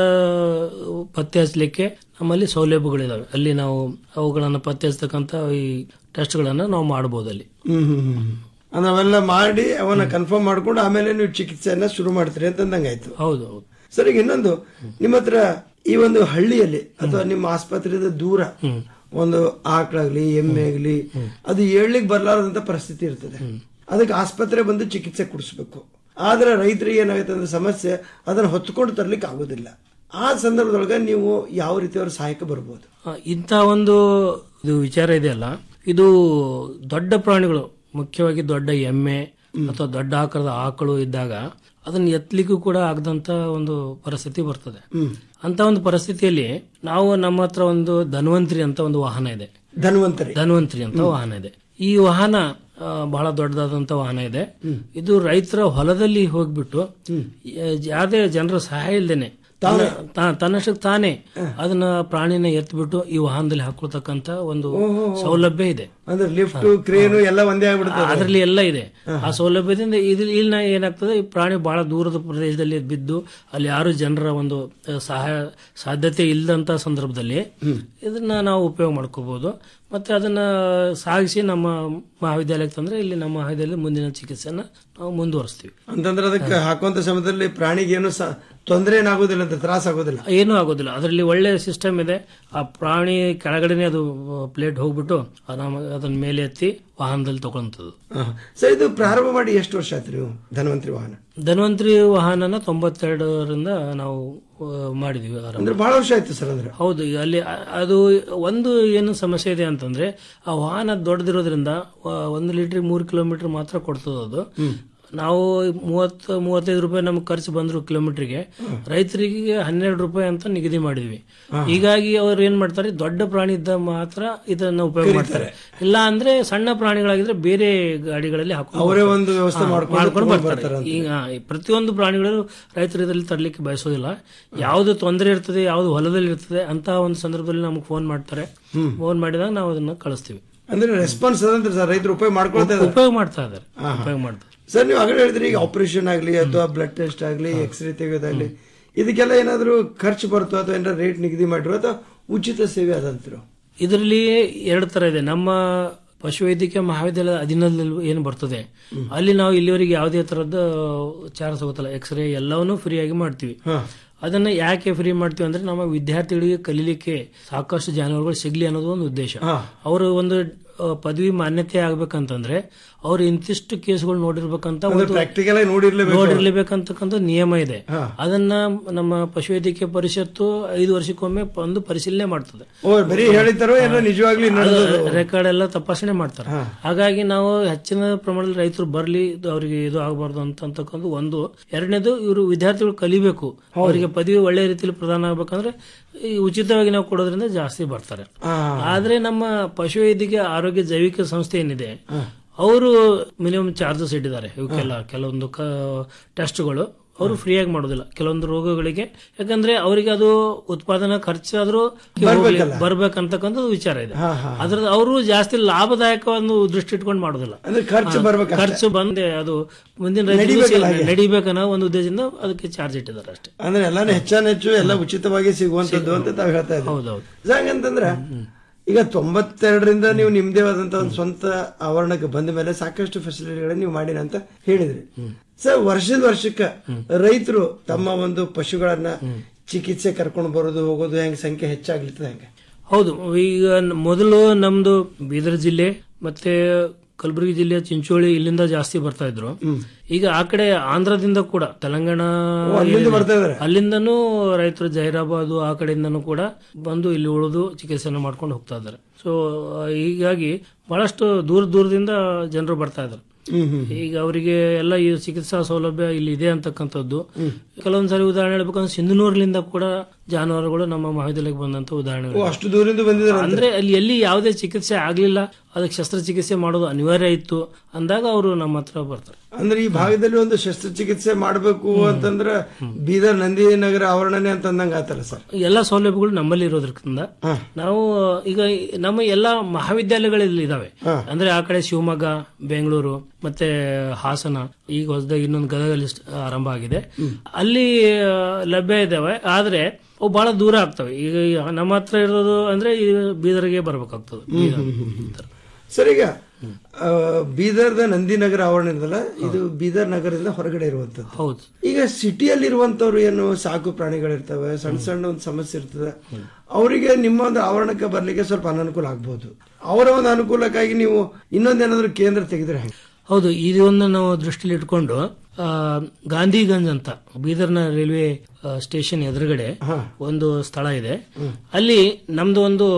ಪತ್ತೆ ಹಚ್ಚಲಿಕ್ಕೆ ನಮ್ಮಲ್ಲಿ ಸೌಲಭ್ಯಗಳಿದಾವೆ ಅಲ್ಲಿ ನಾವು ಅವುಗಳನ್ನ ಪತ್ತೆ ಹಚ್ಚತಕ್ಕಂತ ಈ ಟೆಸ್ಟ್ಗಳನ್ನ ನಾವು ಮಾಡಬಹುದು ಅಲ್ಲಿ ಹ್ಮ್ ಹ್ಮ್ ಹ್ಮ್ ಹ್ಮ್. ಅಂದ್ರೆ ಅವೆಲ್ಲ ಮಾಡಿ ಅವನ್ನ ಕನ್ಫರ್ಮ್ ಮಾಡ್ಕೊಂಡು ಆಮೇಲೆ ನೀವು ಚಿಕಿತ್ಸೆಯನ್ನ ಶುರು ಮಾಡ್ತೀರಿ ಅಂತಂದಂಗಾಯ್ತು ಹೌದು ಹೌದು ಸರ್ ಈಗ ಇನ್ನೊಂದು ನಿಮ್ಮ ಹತ್ರ ಈ ಒಂದು ಹಳ್ಳಿಯಲ್ಲಿ ಅಥವಾ ನಿಮ್ಮ ಆಸ್ಪತ್ರೆದ ದೂರ ಒಂದು ಆಕಳಾಗ್ಲಿ ಎಮ್ಮೆ ಆಗ್ಲಿ ಅದು ಏಳ್ಲಿಕ್ಕೆ ಬರ್ಲಾರದಂತ ಪರಿಸ್ಥಿತಿ ಇರ್ತದೆ ಅದಕ್ಕೆ ಆಸ್ಪತ್ರೆ ಬಂದು ಚಿಕಿತ್ಸೆ ಕೊಡಿಸ್ಬೇಕು ಆದ್ರೆ ರೈತರಿಗೆ ಏನಾಗುತ್ತೆ ಅಂದ್ರೆ ಸಮಸ್ಯೆ ಅದನ್ನ ಹೊತ್ಕೊಂಡು ತರ್ಲಿಕ್ಕೆ ಆಗೋದಿಲ್ಲ ಆ ಸಂದರ್ಭದೊಳಗೆ ನೀವು ಯಾವ ರೀತಿ ಅವ್ರ ಸಹಾಯಕ್ಕೆ ಬರ್ಬೋದು ಆ, ಇಂಥ ಒಂದು ಇದು ವಿಚಾರ ಇದೆಯಲ್ಲ ಇದು ದೊಡ್ಡ ಪ್ರಾಣಿಗಳು ಮುಖ್ಯವಾಗಿ ದೊಡ್ಡ ಎಮ್ಮೆ ಅಥವಾ ದೊಡ್ಡ ಆಕಾರದ ಆಕಳು ಇದ್ದಾಗ ಅದನ್ನ ಎತ್ತಲಿಕ್ಕೂ ಕೂಡ ಆಗದಂತ ಒಂದು ಪರಿಸ್ಥಿತಿ ಬರ್ತದೆ ಅಂತ ಒಂದು ಪರಿಸ್ಥಿತಿಯಲ್ಲಿ ನಾವು ನಮ್ಮ ಹತ್ರ ಒಂದು ಧನ್ವಂತ್ರಿ ಅಂತ ಒಂದು ವಾಹನ ಇದೆ ಧನ್ವಂತರಿ ಧನ್ವಂತ್ರಿ ಅಂತ ವಾಹನ ಇದೆ ಈ ವಾಹನ ಆ, ಬಹಳ ದೊಡ್ಡದಾದಂತ ವಾಹನ ಇದೆ ಇದು ರೈತರ ಹೊಲದಲ್ಲಿ ಹೋಗ್ಬಿಟ್ಟು ಯ- ಯಾವುದೇ ಜನರ ಸಹಾಯ ಇಲ್ದೇನೆ ತನ್ನ- ತಾ- ತನ್ನಷ್ಟಕ್ಕೆ ತಾನೇ ಅದನ್ನ ಪ್ರಾಣಿನ ಎತ್ಬಿಟ್ಟು ಈ ವಾಹನದಲ್ಲಿ ಹಾಕೊಳ್ತಕ್ಕಂತ ಒಂದು ಸೌಲಭ್ಯ ಇದೆ ಅಂದ್ರೆ ಲಿಫ್ಟ್ ಕ್ರೇನು ಎಲ್ಲ ಒಂದೇ ಆಗ್ಬಿಡುತ್ತೆ ಅದರಲ್ಲಿ ಎಲ್ಲ ಇದೆ ಆ ಸೌಲಭ್ಯದಿಂದ ಇದ್ರಲ್ಲಿ ಇಲ್ಲಿ ಏನಾಗ್ತದೆ ಈ ಪ್ರಾಣಿ ಬಹಳ ದೂರದ ಪ್ರದೇಶದಲ್ಲಿ ಬಿದ್ದು ಅಲ್ಲಿ ಯಾರು ಜನರ ಒಂದು ಆ, ಸಹಾಯ ಸಾಧ್ಯತೆ ಇಲ್ಲದಂತ ಸಂದರ್ಭದಲ್ಲಿ ಇದನ್ನ ನಾವು ಉಪಯೋಗ ಮಾಡ್ಕೋಬಹುದು ಮತ್ತೆ ಅದನ್ನ ಸಾಗಿಸಿ ನಮ್ಮ ಮಹಾವಿದ್ಯಾಲಯಕ್ಕೆ ತಂದ್ರೆ ಇಲ್ಲಿ ನಮ್ಮ ಮಹಾವಿದ್ಯಾಲಯದ ಮುಂದಿನ ಚಿಕಿತ್ಸೆನ ನಾವು ಮುಂದುವರಿಸ್ತೀವಿ ಅಂತಂದ್ರೆ ಅದಕ್ಕೆ ಹಾಕುವಂತ ಸಮಯದಲ್ಲಿ ಪ್ರಾಣಿಗೆ ಏನು ತೊಂದರೆ ಏನಾಗೋದಿಲ್ಲ ಅಂತ ತ್ರಾಸ ಆಗೋದಿಲ್ಲ ಏನೂ ಆಗೋದಿಲ್ಲ ಅದರಲ್ಲಿ ಒಳ್ಳೆ ಸಿಸ್ಟಮ್ ಇದೆ ಆ ಪ್ರಾಣಿ ಕೆಳಗಡೆನೆ ಅದು ಪ್ಲೇಟ್ ಹೋಗ್ಬಿಟ್ಟು ಆ ನಮ್ಮ ಅದನ್ನ ಮೇಲೆ ಎತ್ತಿ ವಾಹನದಲ್ಲಿ ತಗೊಳ್ಳಂಥದ್ದು ಸರ್ ಇದು ಪ್ರಾರಂಭ ಮಾಡಿ ಎಷ್ಟು ವರ್ಷ ಆಯ್ತು ನೀವು ಧನ್ವಂತರಿ ವಾಹನ ಧನ್ವಂತರಿ ವಾಹನನ ತೊಂಬತ್ತೆರಡರಿಂದ ನಾವು ಆ, ಮಾಡಿದ್ವಿ ಆರಂಭ. ಅಂದ್ರೆ ಬಹಳ ವರ್ಷ ಆಯ್ತು ಸರ್ ಅಂದ್ರೆ ಹೌದು ಈಗ ಅಲ್ಲಿ ಅ- ಅದು ಒಂದು ಏನು ಸಮಸ್ಯೆ ಇದೆ ಅಂತಂದ್ರೆ ಆ ವಾಹನ ದೊಡ್ಡದಿರೋದ್ರಿಂದ ಆ, ಒಂದು ಲೀಟರ್ ಮೂರು ಕಿಲೋಮೀಟರ್ ಮಾತ್ರ ಕೊಡ್ತದೆ ಅದು ನಾವು ಮೂವತ್ತು ಮೂವತ್ತೈದು ರೂಪಾಯಿ ನಮ್ಗೆ ಖರ್ಚು ಬಂದ್ರು ಕಿಲೋಮೀಟರ್ಗೆ ರೈತರಿಗೆ ಹನ್ನೆರಡು ರೂಪಾಯಿ ಅಂತ ನಿಗದಿ ಮಾಡಿದ್ವಿ ಹೀಗಾಗಿ ಅವ್ರು ಏನ್ ಮಾಡ್ತಾರೆ ದೊಡ್ಡ ಪ್ರಾಣಿ ಇದ್ದ ಮಾತ್ರ ಇದನ್ನ ಉಪಯೋಗ ಮಾಡ್ತಾರೆ ಇಲ್ಲ ಅಂದ್ರೆ ಸಣ್ಣ ಪ್ರಾಣಿಗಳಾಗಿದ್ರೆ ಬೇರೆ ಗಾಡಿಗಳಲ್ಲಿ ಹಾಕೊಂಡು ಅವರೇ ಬರ್ತಾರೆ. ಒಂದು ವ್ಯವಸ್ಥೆ ಹಾ, ಮಾಡ್ಕೊಂಡು ಮಾಡ್ಕೊಂಡು ತಗೊಂಡ್ ಬರ್ತಾರೆ ಬರ್ತಾರೆ ಅಂತ. ಈಗ ಈ ಪ್ರತಿಯೊಂದು ಪ್ರಾಣಿಗಳು ರೈತರು ಇದರಲ್ಲಿ ತರಲಿಕ್ಕೆ ಬಯಸೋದಿಲ್ಲ ಯಾವ್ದು ತೊಂದರೆ ಇರ್ತದೆ ಯಾವ್ದು ಹೊಲದಲ್ಲಿ ಇರ್ತದೆ ಅಂತ ಒಂದು ಸಂದರ್ಭದಲ್ಲಿ ನಮಗೆ ಫೋನ್ ಮಾಡ್ತಾರೆ ಫೋನ್ ಮಾಡಿದಾಗ ನಾವು ಅದನ್ನ ಕಳಿಸ್ತೀವಿ ಅಂದ್ರೆ ರೆಸ್ಪಾನ್ಸ್ ಅದಂದ್ರೆ ಸರ್ ರೈತರು ಉಪಯೋಗ ಮಾಡ್ಕೊಳ್ತಾ ಇದ್ದಾರೆ ಉಪಯೋಗ ಮಾಡ್ತಾ ಇದ್ದಾರೆ ಉಪಯೋಗ ಮಾಡ್ತಾರೆ ಸರ್ ನೀವು ಆಗಲೇ ಹೇಳಿದ್ರಿ ಈಗ ಆಪರೇಷನ್ ಆಗ್ಲಿ ಅಥವಾ ಬ್ಲಡ್ ಟೆಸ್ಟ್ ಆಗ್ಲಿ ಎಕ್ಸ್ರೇ ತೆಗೆಯೋದಾಗ್ಲಿ ಇದಕ್ಕೆಲ್ಲ ಏನಾದ್ರು ಖರ್ಚು ಬರುತ್ತೋ ಅಥವಾ ಏನಾದ್ರು ರೇಟ್ ನಿಗದಿ ಮಾಡಿರೋ ಅಥವಾ ಉಚಿತ ಸೇವೆ ಅದಂತಿರೋ ಇದರಲ್ಲಿ ಎರಡು ತರ ಇದೆ ನಮ್ಮ ಪಶುವೈದ್ಯಕೀಯ ಮಹಾವಿದ್ಯಾಲಯದ ಅಧೀನದಲ್ಲಿ ಏನು ಬರ್ತದೆ ಅಲ್ಲಿ ನಾವು ಇಲ್ಲಿವರೆಗೆ ಯಾವುದೇ ತರದ್ದು ಚಾರ್ಜ್ ತಗೋತಲ್ಲ ಎಕ್ಸ್ರೇ ಎಲ್ಲವನ್ನೂ ಫ್ರೀಯಾಗಿ ಮಾಡ್ತೀವಿ ಅದನ್ನ ಯಾಕೆ ಫ್ರೀ ಮಾಡ್ತೀವಿ ಅಂದ್ರೆ ನಮ್ಮ ವಿದ್ಯಾರ್ಥಿಗಳಿಗೆ ಕಲೀಲಿಕ್ಕೆ ಸಾಕಷ್ಟು ಜಾನುವಾರುಗಳು ಸಿಗ್ಲಿ ಅನ್ನೋದು ಒಂದು ಉದ್ದೇಶ ಅವರು ಒಂದು ಆ, ಪದವಿ ಮಾನ್ಯತೆ ಆಗ್ಬೇಕಂತಂದ್ರೆ ಅವ್ರು ಇಂತಿಷ್ಟು ಕೇಸ್ಗಳು ನೋಡಿರ್ಬೇಕಂತ ಅಂದ್ರೆ ಒಂದು practical ಆಗಿ ನೋಡಿರ್ಲೇಬೇಕು. ನೋಡಿರ್ಲೇಬೇಕಂತಕ್ಕಂಥ ನಿಯಮ ಇದೆ ಅದನ್ನ ನಮ್ಮ ಪಶುವೈದ್ಯಕೀಯ ಪರಿಷತ್ತು ಐದು ವರ್ಷಕ್ಕೊಮ್ಮೆ ಒಂದು ಪರಿಶೀಲನೆ ಮಾಡ್ತದೆ ಓ ಬರೀ ಹೇಳಿತಾರೋ ಏನೋ ನಿಜವಾಗ್ಲೂ ನಡೆದದ್ದು? ರೆಕಾರ್ಡ್ ಎಲ್ಲ ತಪಾಸಣೆ ಮಾಡ್ತಾರೆ ಹಾಗಾಗಿ ನಾವು ಹೆಚ್ಚಿನ ಪ್ರಮಾಣದಲ್ಲಿ ರೈತರು ಬರ್ಲಿ ಇದು ಅವರಿಗೆ ಇದು ಆಗಬಾರ್ದು ಅಂತ ಅಂತಕ್ಕಂಥ ಒಂದು ಎರಡನೇದು ಇವರು ವಿದ್ಯಾರ್ಥಿಗಳು ಕಲಿಬೇಕು ಅವರಿಗೆ ಪದವಿ ಒಳ್ಳೆ ರೀತಿಯಲ್ಲಿ ಪ್ರದಾನ ಆಗ್ಬೇಕಂದ್ರೆ ಈ ಉಚಿತವಾಗಿ ನಾವು ಕೊಡೋದ್ರಿಂದ ಜಾಸ್ತಿ ಬರ್ತಾರೆ ಆದ್ರೆ ನಮ್ಮ ಪಶುವೈದ್ಯಕೀಯ ಆರೋಗ್ಯ ಜೈವಿಕ ಸಂಸ್ಥೆ ಏನಿದೆ ಅವರು ಮಿನಿಮಮ್ ಚಾರ್ಜಸ್ ಇಟ್ಟಿದ್ದಾರೆ ಇವಕ್ಕೆಲ್ಲ ಕೆಲವೊಂದು ಟೆಸ್ಟ್ಗಳು ಅವರು ಫ್ರೀಯಾಗಿ ಮಾಡೋದಿಲ್ಲ ಕೆಲವೊಂದು ರೋಗಗಳಿಗೆ ಯಾಕಂದ್ರೆ ಅವರಿಗೆ ಅದು ಉತ್ಪಾದನಾ ಖರ್ಚಾದ್ರೂ ಬರ್ಬೇಕಲ್ಲ. ಬರ್ಬೇಕಂತಕ್ಕಂಥ ವಿಚಾರ ಇದೆ ಹಾ, ಹಾ. ಅದ್ರ ಅವರು ಜಾಸ್ತಿ ಲಾಭದಾಯಕ ಒಂದು ದೃಷ್ಟಿ ಇಟ್ಕೊಂಡು ಮಾಡೋದಿಲ್ಲ ಅಂದ್ರೆ ಖರ್ಚು ಹಾ, ಬರ್ಬೇಕಷ್ಟೇ. ಖರ್ಚು ಬಂದೆ ಅದು ಮುಂದಿನ ರೈತರಿಗೂ ನಡಿಬೇಕಲ್ಲ ಸೇರಿ ಹಾಗೆ. ನಡಿಬೇಕನ್ನೋ ಒಂದು ಉದ್ದೇಶದಿಂದ ಅದಕ್ಕೆ ಚಾರ್ಜ್ ಇಟ್ಟಿದ್ದಾರೆ ಅಷ್ಟೇ ಅಂದ್ರೆ ಎಲ್ಲಾನು ಹೆಚ್ಚಾನ ಹೆಚ್ಚು ಎಲ್ಲ ಉಚಿತವಾಗಿ ಸಿಗುವಂತದ್ದು ಅಂತ ತಾವು ಹೇಳ್ತಾ ಇದ್ದೀವಿ ಹೌದೌದು ಹಂಗಂತಂದ್ರೆ ಈಗ ತೊಂಬತ್ತೆರಡರಿಂದ ನೀವು ನಿಮ್ದೇ ಆದಂತ ಒಂದು ಸ್ವಂತ ಆವರಣಕ್ಕೆ ಬಂದ ಮೇಲೆ ಸಾಕಷ್ಟು ಫೆಸಿಲಿಟಿಗಳನ್ನ ನೀವು ಮಾಡಿನ ಅಂತ ಹೇಳಿದ್ರಿ ಸರ್ ವರ್ಷದ ವರ್ಷಕ್ಕೆ ರೈತರು ತಮ್ಮ ಒಂದು ಪಶುಗಳನ್ನ ಚಿಕಿತ್ಸೆ ಕರ್ಕೊಂಡು ಬರೋದು ಹೋಗೋದು ಹೆಂಗ್ ಸಂಖ್ಯೆ ಹೆಚ್ಚಾಗ್ಲಿರ್ತದೆ ಹೆಂಗೆ ಹೌದು ಈಗ ನ- ಮೊದಲು ನಮ್ದು ಬೀದರ್ ಜಿಲ್ಲೆ ಮತ್ತೆ ಕಲಬುರಗಿ ಜಿಲ್ಲೆ ಚಿಂಚೋಳಿ ಇಲ್ಲಿಂದ ಜಾಸ್ತಿ ಬರ್ತಾ ಇದ್ರು ಈಗ ಆ ಕಡೆ ಆಂಧ್ರದಿಂದ ಕೂಡ ತೆಲಂಗಾಣ ಓ, ಅಲ್ಲಿಂದ ಏನಿದೆ, ಬರ್ತಾ ಇದಾರೆ? ಅಲ್ಲಿಂದನೂ ರೈತರು ಜೈರಾಬಾದ್ ಆ ಕಡೆಯಿಂದನೂ ಕೂಡ ಬಂದು ಇಲ್ಲಿ ಉಳಿದು ಚಿಕಿತ್ಸೆಯನ್ನು ಮಾಡ್ಕೊಂಡು ಹೋಗ್ತಾ ಇದ್ದಾರೆ ಸೊ ಹೀಗಾಗಿ ಬಹಳಷ್ಟು ದೂರ ದೂರದಿಂದ ಜನರು ಬರ್ತಾ ಇದ್ದಾರೆ ಈಗ ಅವರಿಗೆ ಎಲ್ಲ ಈ ಚಿಕಿತ್ಸಾ ಸೌಲಭ್ಯ ಇಲ್ಲಿ ಇದೆ ಅಂತಕ್ಕಂಥದ್ದು ಕೆಲವೊಂದ್ ಸಾರಿ ಉದಾಹರಣೆ ಹೇಳ್ಬೇಕಂದ್ರೆ ಸಿಂಧನೂರ್ಲಿಂದ ಕೂಡ ಜಾನುವಾರುಗಳು ನಮ್ಮ ಮಹಾವಿದ್ಯಾಲಯಕ್ಕೆ ಬಂದಂತ ಓ ಉದಾಹರಣೆಗಳು ಅಷ್ಟು ದೂರದಿಂದ ಬಂದಿದ್ದಾರೆ ಅಂದ್ರೆ ಅಲ್ಲಿ ಎಲ್ಲಿ ಯಾವುದೇ ಚಿಕಿತ್ಸೆ ಆಗ್ಲಿಲ್ಲ ಅದಕ್ಕೆ ಶಸ್ತ್ರಚಿಕಿತ್ಸೆ ಮಾಡೋದು ಅನಿವಾರ್ಯ ಇತ್ತು ಅಂದಾಗ ಅವರು ನಮ್ಮ ಹತ್ರ ಬರ್ತಾರೆ ಅಂದ್ರೆ ಈ ಭಾಗದಲ್ಲಿ ಒಂದು ಶಸ್ತ್ರಚಿಕಿತ್ಸೆ ಮಾಡಬೇಕು ಅಂತಂದ್ರೆ ಬೀದರ್ ನಂದಿನಗರ ಆವರಣನೇ ಅಂತ ಅಂದಂಗ ಆತಲ್ಲ ಸರ್ ಎಲ್ಲಾ ಸೌಲಭ್ಯಗಳು ನಮ್ಮಲ್ಲಿ ಇರೋದ್ರಿಂದ ನಾವು ಈಗ ನಮ್ಮ ಎಲ್ಲಾ ಮಹಾವಿದ್ಯಾಲಯಗಳಲ್ಲಿ ಇದಾವೆ ಅಂದ್ರೆ ಆ ಕಡೆ ಶಿವಮೊಗ್ಗ ಬೆಂಗಳೂರು ಮತ್ತೆ ಹಾಸನ ಈಗ ಹೊಸದಾಗಿ ಇನ್ನೊಂದು ಗದಗಲ್ಲಿ ಸ್ಟ್- ಆರಂಭ ಆಗಿದೆ ಅಲ್ಲಿ ಆ, ಲಭ್ಯ ಇದಾವೆ ಆದ್ರೆ ಅವು ಬಹಳ ದೂರ ಆಗ್ತವೆ ಈಗ ಈ ನಮ್ಮ ಹತ್ರ ಇರೋದು ಅಂದ್ರೆ ಈ ಬೀದರ್ಗೆ ಬರ್ಬೇಕಾಗ್ತದೆ ಬೀದರ್. ಸರ್ ಈಗ ಆ, ಬೀದರ್ದ ನಂದಿನಗರ ಆವರಣ ಇದಲ್ಲ ಇದು ಬೀದರ್ ನಗರದಿಂದ ಹೊರಗಡೆ ಇರುವಂತದ್ದು ಹೌದು ಈಗ ಸಿಟಿಯಲ್ಲಿ ಇರುವಂತವ್ರು ಏನು ಸಾಕು ಪ್ರಾಣಿಗಳಿರ್ತವೆ ಸಣ್ಣ ಸಣ್ಣ ಒಂದು ಸಮಸ್ಯೆ ಇರ್ತದೆ ಅವರಿಗೆ ನಿಮ್ಮ ಒಂದು ಆವರಣಕ್ಕೆ ಬರ್ಲಿಕ್ಕೆ ಸ್ವಲ್ಪ ಅನನುಕೂಲ ಆಗ್ಬಹುದು ಅವರ ಒಂದು ಅನುಕೂಲಕ್ಕಾಗಿ ನೀವು ಇನ್ನೊಂದೇನಾದ್ರೂ ಕೇಂದ್ರ ತೆಗೆದ್ರೆ ಹೆಂಗೆ ಹೌದು ಇದೊಂದು ನಾವು ದೃಷ್ಟಿಯಲ್ಲಿ ಇಟ್ಕೊಂಡು ಆ, ಗಾಂಧಿಗಂಜ್ ಅಂತ ಬೀದರ್ನ ರೈಲ್ವೆ ಆ, ಸ್ಟೇಷನ್ ಎದುರುಗಡೆ ಒಂದು ಸ್ಥಳ ಇದೆ ಅಲ್ಲಿ ನಮ್ದು ಒಂದು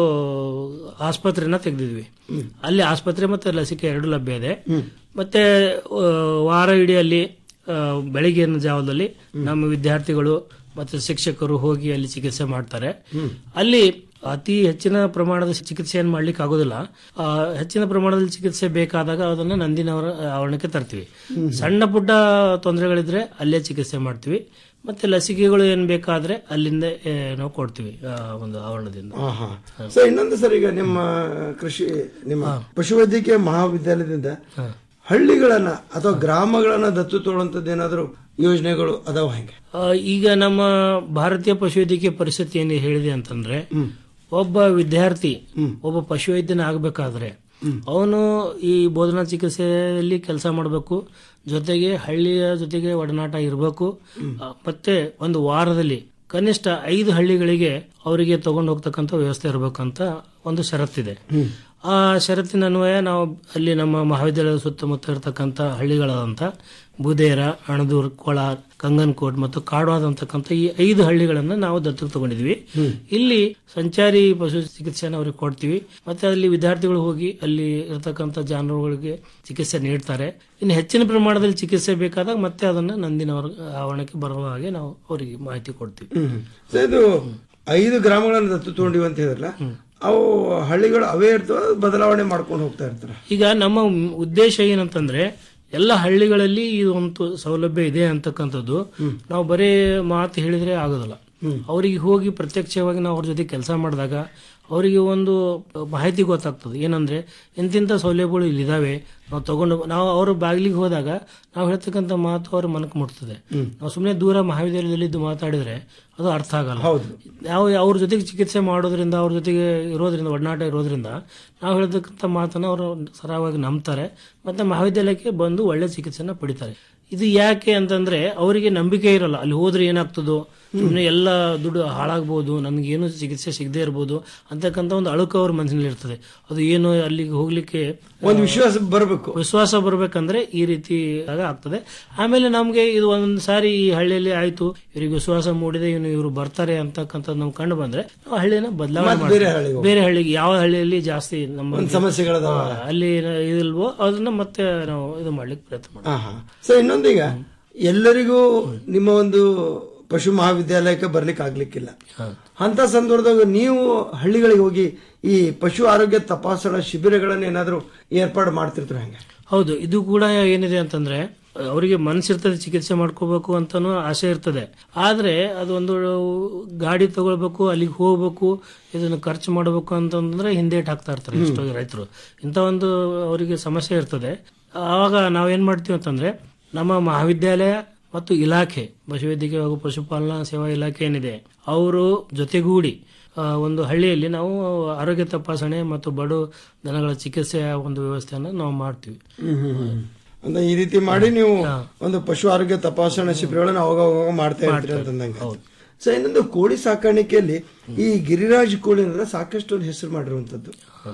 ಆಸ್ಪತ್ರೆನ ತೆಗೆದಿದ್ವಿ ಅಲ್ಲಿ ಆಸ್ಪತ್ರೆ ಮತ್ತೆ ಲಸಿಕೆ ಎರಡು ಲಭ್ಯ ಇದೆ ಮತ್ತೆ ಆ, ವಾರ ಇಡೀ ಅಲ್ಲಿ ಆ, ಬೆಳಿಗ್ಗಿನ ಜಾವದಲ್ಲಿ ನಮ್ಮ ವಿದ್ಯಾರ್ಥಿಗಳು ಮತ್ತೆ ಶಿಕ್ಷಕರು ಹೋಗಿ ಅಲ್ಲಿ ಚಿಕಿತ್ಸೆ ಮಾಡ್ತಾರೆ ಅಲ್ಲಿ ಅತಿ ಹೆಚ್ಚಿನ ಪ್ರಮಾಣದ ಚಿಕಿತ್ಸೆಯನ್ನು ಮಾಡ್ಲಿಕ್ಕೆ ಆಗೋದಿಲ್ಲ ಆ, ಹೆಚ್ಚಿನ ಪ್ರಮಾಣದಲ್ಲಿ ಚಿಕಿತ್ಸೆ ಬೇಕಾದಾಗ ಅದನ್ನ ನಂದಿನವರ ಆವರಣಕ್ಕೆ ತರ್ತೀವಿ ಸಣ್ಣ ಪುಟ್ಟ ತೊಂದರೆಗಳಿದ್ರೆ ಅಲ್ಲೇ ಚಿಕಿತ್ಸೆ ಮಾಡ್ತೀವಿ ಮತ್ತೆ ಲಸಿಕೆಗಳು ಏನ್ ಬೇಕಾದ್ರೆ ಅಲ್ಲಿಂದ ಏ, ನಾವು ಕೊಡ್ತೀವಿ ಆ, ಒಂದು ಆವರಣದಿಂದ ಸೊ ಇನ್ನೊಂದು ಸರ್ ಈಗ ನಿಮ್ಮ ಕೃಷಿ ನಿಮ್ಮ ಪಶುವೈದ್ಯಕೀಯ ಮಹಾವಿದ್ಯಾಲಯದಿಂದ ಹಳ್ಳಿಗಳನ್ನ ಅಥವಾ ಗ್ರಾಮಗಳನ್ನ ದತ್ತು ತೊಗೊಳ್ಳೋಂಥದ್ದು ಏನಾದ್ರು ಯೋಜನೆಗಳು ಅದಾವ ಹೆಂಗೆ ಆ, ಈಗ ನಮ್ಮ ಭಾರತೀಯ ಪಶುವೈದ್ಯಕೀಯ ಪರಿಷತ್ ಏನು ಹೇಳಿದೆ ಅಂತಂದ್ರೆ ಒಬ್ಬ ವಿದ್ಯಾರ್ಥಿ ಒಬ್ಬ ಪಶುವೈದ್ಯನ ಆಗಬೇಕಾದ್ರೆ ಅವನು ಈ ಬೋಧನಾ ಚಿಕಿತ್ಸೆಯಲ್ಲಿ ಕೆಲಸ ಮಾಡಬೇಕು ಜೊತೆಗೆ ಹಳ್ಳಿಯ ಜೊತೆಗೆ ಒಡನಾಟ ಇರಬೇಕು ಮತ್ತೆ ಒಂದು ವಾರದಲ್ಲಿ ಕನಿಷ್ಠ ಐದು ಹಳ್ಳಿಗಳಿಗೆ ಅವರಿಗೆ ತಗೊಂಡು ಹೋಗ್ತಕ್ಕಂಥ ವ್ಯವಸ್ಥೆ ಇರಬೇಕಂತ ಒಂದು ಷರತ್ತಿದೆ ಆ ಷರತ್ತಿನ ಅನ್ವಯ ನಾವು ಅಲ್ಲಿ ನಮ್ಮ ಮಹಾವಿದ್ಯಾಲಯದ ಸುತ್ತಮುತ್ತ ಇರತಕ್ಕಂಥ ಹಳ್ಳಿಗಳಾದಂಥ ಬುದೇರ ಅಣದೂರ್ ಕೊಳಾರ್ ಕಂಗನ್ಕೋಟ್ ಮತ್ತು ಕಾಡ್ವಾದ್ ಅಂತಕ್ಕಂಥ ಈ ಐದು ಹಳ್ಳಿಗಳನ್ನ ನಾವು ದತ್ತಕ್ಕೆ ತಗೊಂಡಿದ್ವಿ ಇಲ್ಲಿ ಸಂಚಾರಿ ಪಶು ಚಿಕಿತ್ಸೆಯನ್ನು ಅವ್ರಿಗೆ ಕೊಡ್ತೀವಿ ಮತ್ತೆ ಅಲ್ಲಿ ವಿದ್ಯಾರ್ಥಿಗಳು ಹೋಗಿ ಅಲ್ಲಿ ಇರತಕ್ಕಂಥ ಜಾನುವಾರುಗಳಿಗೆ ಚಿಕಿತ್ಸೆ ನೀಡ್ತಾರೆ ಇನ್ನು ಹೆಚ್ಚಿನ ಪ್ರಮಾಣದಲ್ಲಿ ಚಿಕಿತ್ಸೆ ಬೇಕಾದಾಗ ಮತ್ತೆ ಅದನ್ನ ನಂದಿನವರ ಆವರಣಕ್ಕೆ ಬರುವ ಹಾಗೆ ನಾವು ಅವರಿಗೆ ಮಾಹಿತಿ ಕೊಡ್ತೀವಿ ಸೊ ಇದು ಐದು ಗ್ರಾಮಗಳನ್ನ ದತ್ತು ತಗೊಂಡಿವಿ ಅಂತ ಹೇಳಿದ್ರಲ್ಲ ಅವು ಹಳ್ಳಿಗಳು ಅವೇ ಇರ್ತವೆ ಬದಲಾವಣೆ ಮಾಡ್ಕೊಂಡು ಹೋಗ್ತಾ ಇರ್ತಾರೆ ಈಗ ನಮ್ಮ ಉದ್ದೇಶ ಏನಂತಂದ್ರೆ ಎಲ್ಲ ಹಳ್ಳಿಗಳಲ್ಲಿ ಈ ಒಂದು ಸೌಲಭ್ಯ ಇದೆ ಅಂತಕ್ಕಂಥದ್ದು ನಾವು ಬರೀ ಮಾತು ಹೇಳಿದ್ರೆ ಆಗೋದಿಲ್ಲ ಅವರಿಗೆ ಹೋಗಿ ಪ್ರತ್ಯಕ್ಷವಾಗಿ ನಾವು ಅವ್ರ ಜೊತೆ ಕೆಲಸ ಮಾಡಿದಾಗ ಅವರಿಗೆ ಒಂದು ಮಾಹಿತಿ ಗೊತ್ತಾಗ್ತದೆ ಏನಂದ್ರೆ ಇಂತಿಂಥ ಸೌಲಭ್ಯಗಳು ಇಲ್ಲಿದ್ದಾವೆ ನಾವು ತಗೊಂಡು ನಾವು ಅವ್ರ ಬಾಗಿಲಿಗೆ ಹೋದಾಗ ನಾವು ಹೇಳ್ತಕ್ಕಂಥ ಮಾತು ಅವ್ರ ಮನಕ್ಕೆ ಮುಟ್ತದೆ ನಾವು ಸುಮ್ಮನೆ ದೂರ ಮಹಾವಿದ್ಯಾಲಯದಲ್ಲಿ ಇದ್ದು ಮಾತಾಡಿದ್ರೆ ಅದು ಅರ್ಥ ಆಗಲ್ಲ ಹೌದು. ನಾವು ಅವ್ರ ಜೊತೆಗೆ ಚಿಕಿತ್ಸೆ ಮಾಡೋದ್ರಿಂದ ಅವ್ರ ಜೊತೆಗೆ ಇರೋದ್ರಿಂದ ಒಡನಾಟ ಇರೋದ್ರಿಂದ ನಾವು ಹೇಳ್ತಕ್ಕಂಥ ಮಾತನ್ನ ಅವರು ಸರಾಗವಾಗಿ ನಂಬ್ತಾರೆ ಮತ್ತೆ ಮಹಾವಿದ್ಯಾಲಯಕ್ಕೆ ಬಂದು ಒಳ್ಳೆ ಚಿಕಿತ್ಸೆನ ಪಡಿತಾರೆ ಇದು ಯಾಕೆ ಅಂತಂದ್ರೆ ಅವರಿಗೆ ನಂಬಿಕೆ ಇರಲ್ಲ ಅಲ್ಲಿ ಹೋದ್ರೆ ಏನಾಗ್ತದೋ ಸುಮ್ಮನೆ ಎಲ್ಲ ದುಡ್ಡು ಹಾಳಾಗ್ಬೋದು ನನ್ಗೇನು ಚಿಕಿತ್ಸೆ ಸಿಗದೆ ಇರ್ಬೋದು ಅಂತಕ್ಕಂಥ ಒಂದು ಅಳುಕು ಅವ್ರ ಮನಸ್ಸಿನಲ್ಲಿ ಇರ್ತದೆ ಅದು ಏನು ಅಲ್ಲಿಗೆ ಹೋಗ್ಲಿಕ್ಕೆ ಒಂದು ವಿಶ್ವಾಸ ಬರಬೇಕು ವಿಶ್ವಾಸ ಬರ್ಬೇಕಂದ್ರೆ ಈ ರೀತಿ ಆಗ ಆಗ್ತದೆ ಆಮೇಲೆ ನಮ್ಗೆ ಇದು ಒಂದ್ ಸಾರಿ ಈ ಹಳ್ಳಿಯಲ್ಲಿ ಆಯ್ತು ಇವ್ರಿಗೆ ವಿಶ್ವಾಸ ಮೂಡಿದೆ ಇನ್ನು ಇವರು ಬರ್ತಾರೆ ಅಂತಕ್ಕಂಥದ್ದು ನಾವು ಕಂಡು ಬಂದ್ರೆ ನಾವು ಹಳ್ಳಿನ ಬದಲಾವಣೆ ಮತ್ತೆ ಬೇರೆ ಮಾಡ್ತೀವಿ. ಹಳ್ಳಿಗೆ ಹೋಗ್ತೀವಿ. ಬೇರೆ ಹಳ್ಳಿಗೆ ಯಾವ ಹಳ್ಳಿಯಲ್ಲಿ ಜಾಸ್ತಿ ನಮ್ಮ ಒಂದು ಸಮಸ್ಯೆಗಳದಾವ. ಹಾ, ಅಲ್ಲಿ ಇಲ್ವೋ ಅದನ್ನ ಮತ್ತೆ ನಾವು ಇದು ಮಾಡ್ಲಿಕ್ಕೆ ಪ್ರಯತ್ನ ಮಾಡ್ತೀವಿ ಆಹಾ. ಸೊ ಇನ್ನೊಂದೀಗ ಎಲ್ಲರಿಗೂ ನಿಮ್ಮ ಒಂದು ಪಶು ಮಹಾವಿದ್ಯಾಲಯಕ್ಕೆ ಬರ್ಲಿಕ್ಕೆ ಆಗ್ಲಿಕ್ಕಿಲ್ಲ ಅಂತ ಸಂದರ್ಭದಾಗ ನೀವು ಹಳ್ಳಿಗಳಿಗೆ ಹೋಗಿ ಈ ಪಶು ಆರೋಗ್ಯ ತಪಾಸಣಾ ಶಿಬಿರಗಳನ್ನ ಏನಾದ್ರು ಏರ್ಪಾಡು ಮಾಡ್ತಿರ್ತಾರೆ ಹಂಗೆ ಹೌದು ಇದು ಕೂಡ ಏನಿದೆ ಅಂತಂದ್ರೆ ಅವರಿಗೆ ಮನಸ್ಸಿರ್ತದೆ ಚಿಕಿತ್ಸೆ ಮಾಡ್ಕೋಬೇಕು ಅಂತಾನು ಆಸೆ ಇರ್ತದೆ ಆದ್ರೆ ಅದೊಂದು ಗಾಡಿ ತಗೊಳ್ಬೇಕು ಅಲ್ಲಿಗೆ ಹೋಗ್ಬೇಕು ಇದನ್ನು ಖರ್ಚು ಮಾಡಬೇಕು ಅಂತಂದ್ರೆ ಹಿಂದೇಟ್ ಹಾಕ್ತಾ ಇರ್ತಾರೆ ಎಷ್ಟೋ ರೈತರು ಇಂಥ ಒಂದು ಅವರಿಗೆ ಸಮಸ್ಯೆ ಇರ್ತದೆ ಆವಾಗ ನಾವೇನ್ ಮಾಡ್ತೀವಿ ಅಂತಂದ್ರೆ ನಮ್ಮ ಮಹಾವಿದ್ಯಾಲಯ ಮತ್ತು ಇಲಾಖೆ ಪಶುವೈದ್ಯಕೀಯ ಹಾಗೂ ಪಶುಪಾಲನಾ ಸೇವಾ ಇಲಾಖೆ ಏನಿದೆ ಅವರು ಜೊತೆಗೂಡಿ ಆ, ಒಂದು ಹಳ್ಳಿಯಲ್ಲಿ ನಾವು ಆರೋಗ್ಯ ತಪಾಸಣೆ ಮತ್ತು ಬಡು ದನಗಳ ಚಿಕಿತ್ಸೆಯ ಒಂದು ವ್ಯವಸ್ಥೆಯನ್ನು ನಾವು ಮಾಡ್ತೀವಿ ಹ್ಮ್ ಹ್ಮ್ ಹ್ಮ್. ಅಂದ್ರೆ ಈ ರೀತಿ ಮಾಡಿ ನೀವು ಒಂದು ಪಶು ಆರೋಗ್ಯ ತಪಾಸಣಾ ಶಿಬಿರಗಳನ್ನ ಅವಾಗ ಅವಾಗ ಮಾಡ್ತಾ ಇರ್ತೀರಿ ಅಂತಂದಂಗೆ ಸೊ ಇನ್ನೊಂದು ಕೋಳಿ ಸಾಕಾಣಿಕೆಯಲ್ಲಿ ಈ ಗಿರಿರಾಜ್ ಕೋಳಿ ಅಂದ್ರೆ ಸಾಕಷ್ಟು ಒಂದು ಹೆಸರು ಮಾಡಿರುವಂತದ್ದು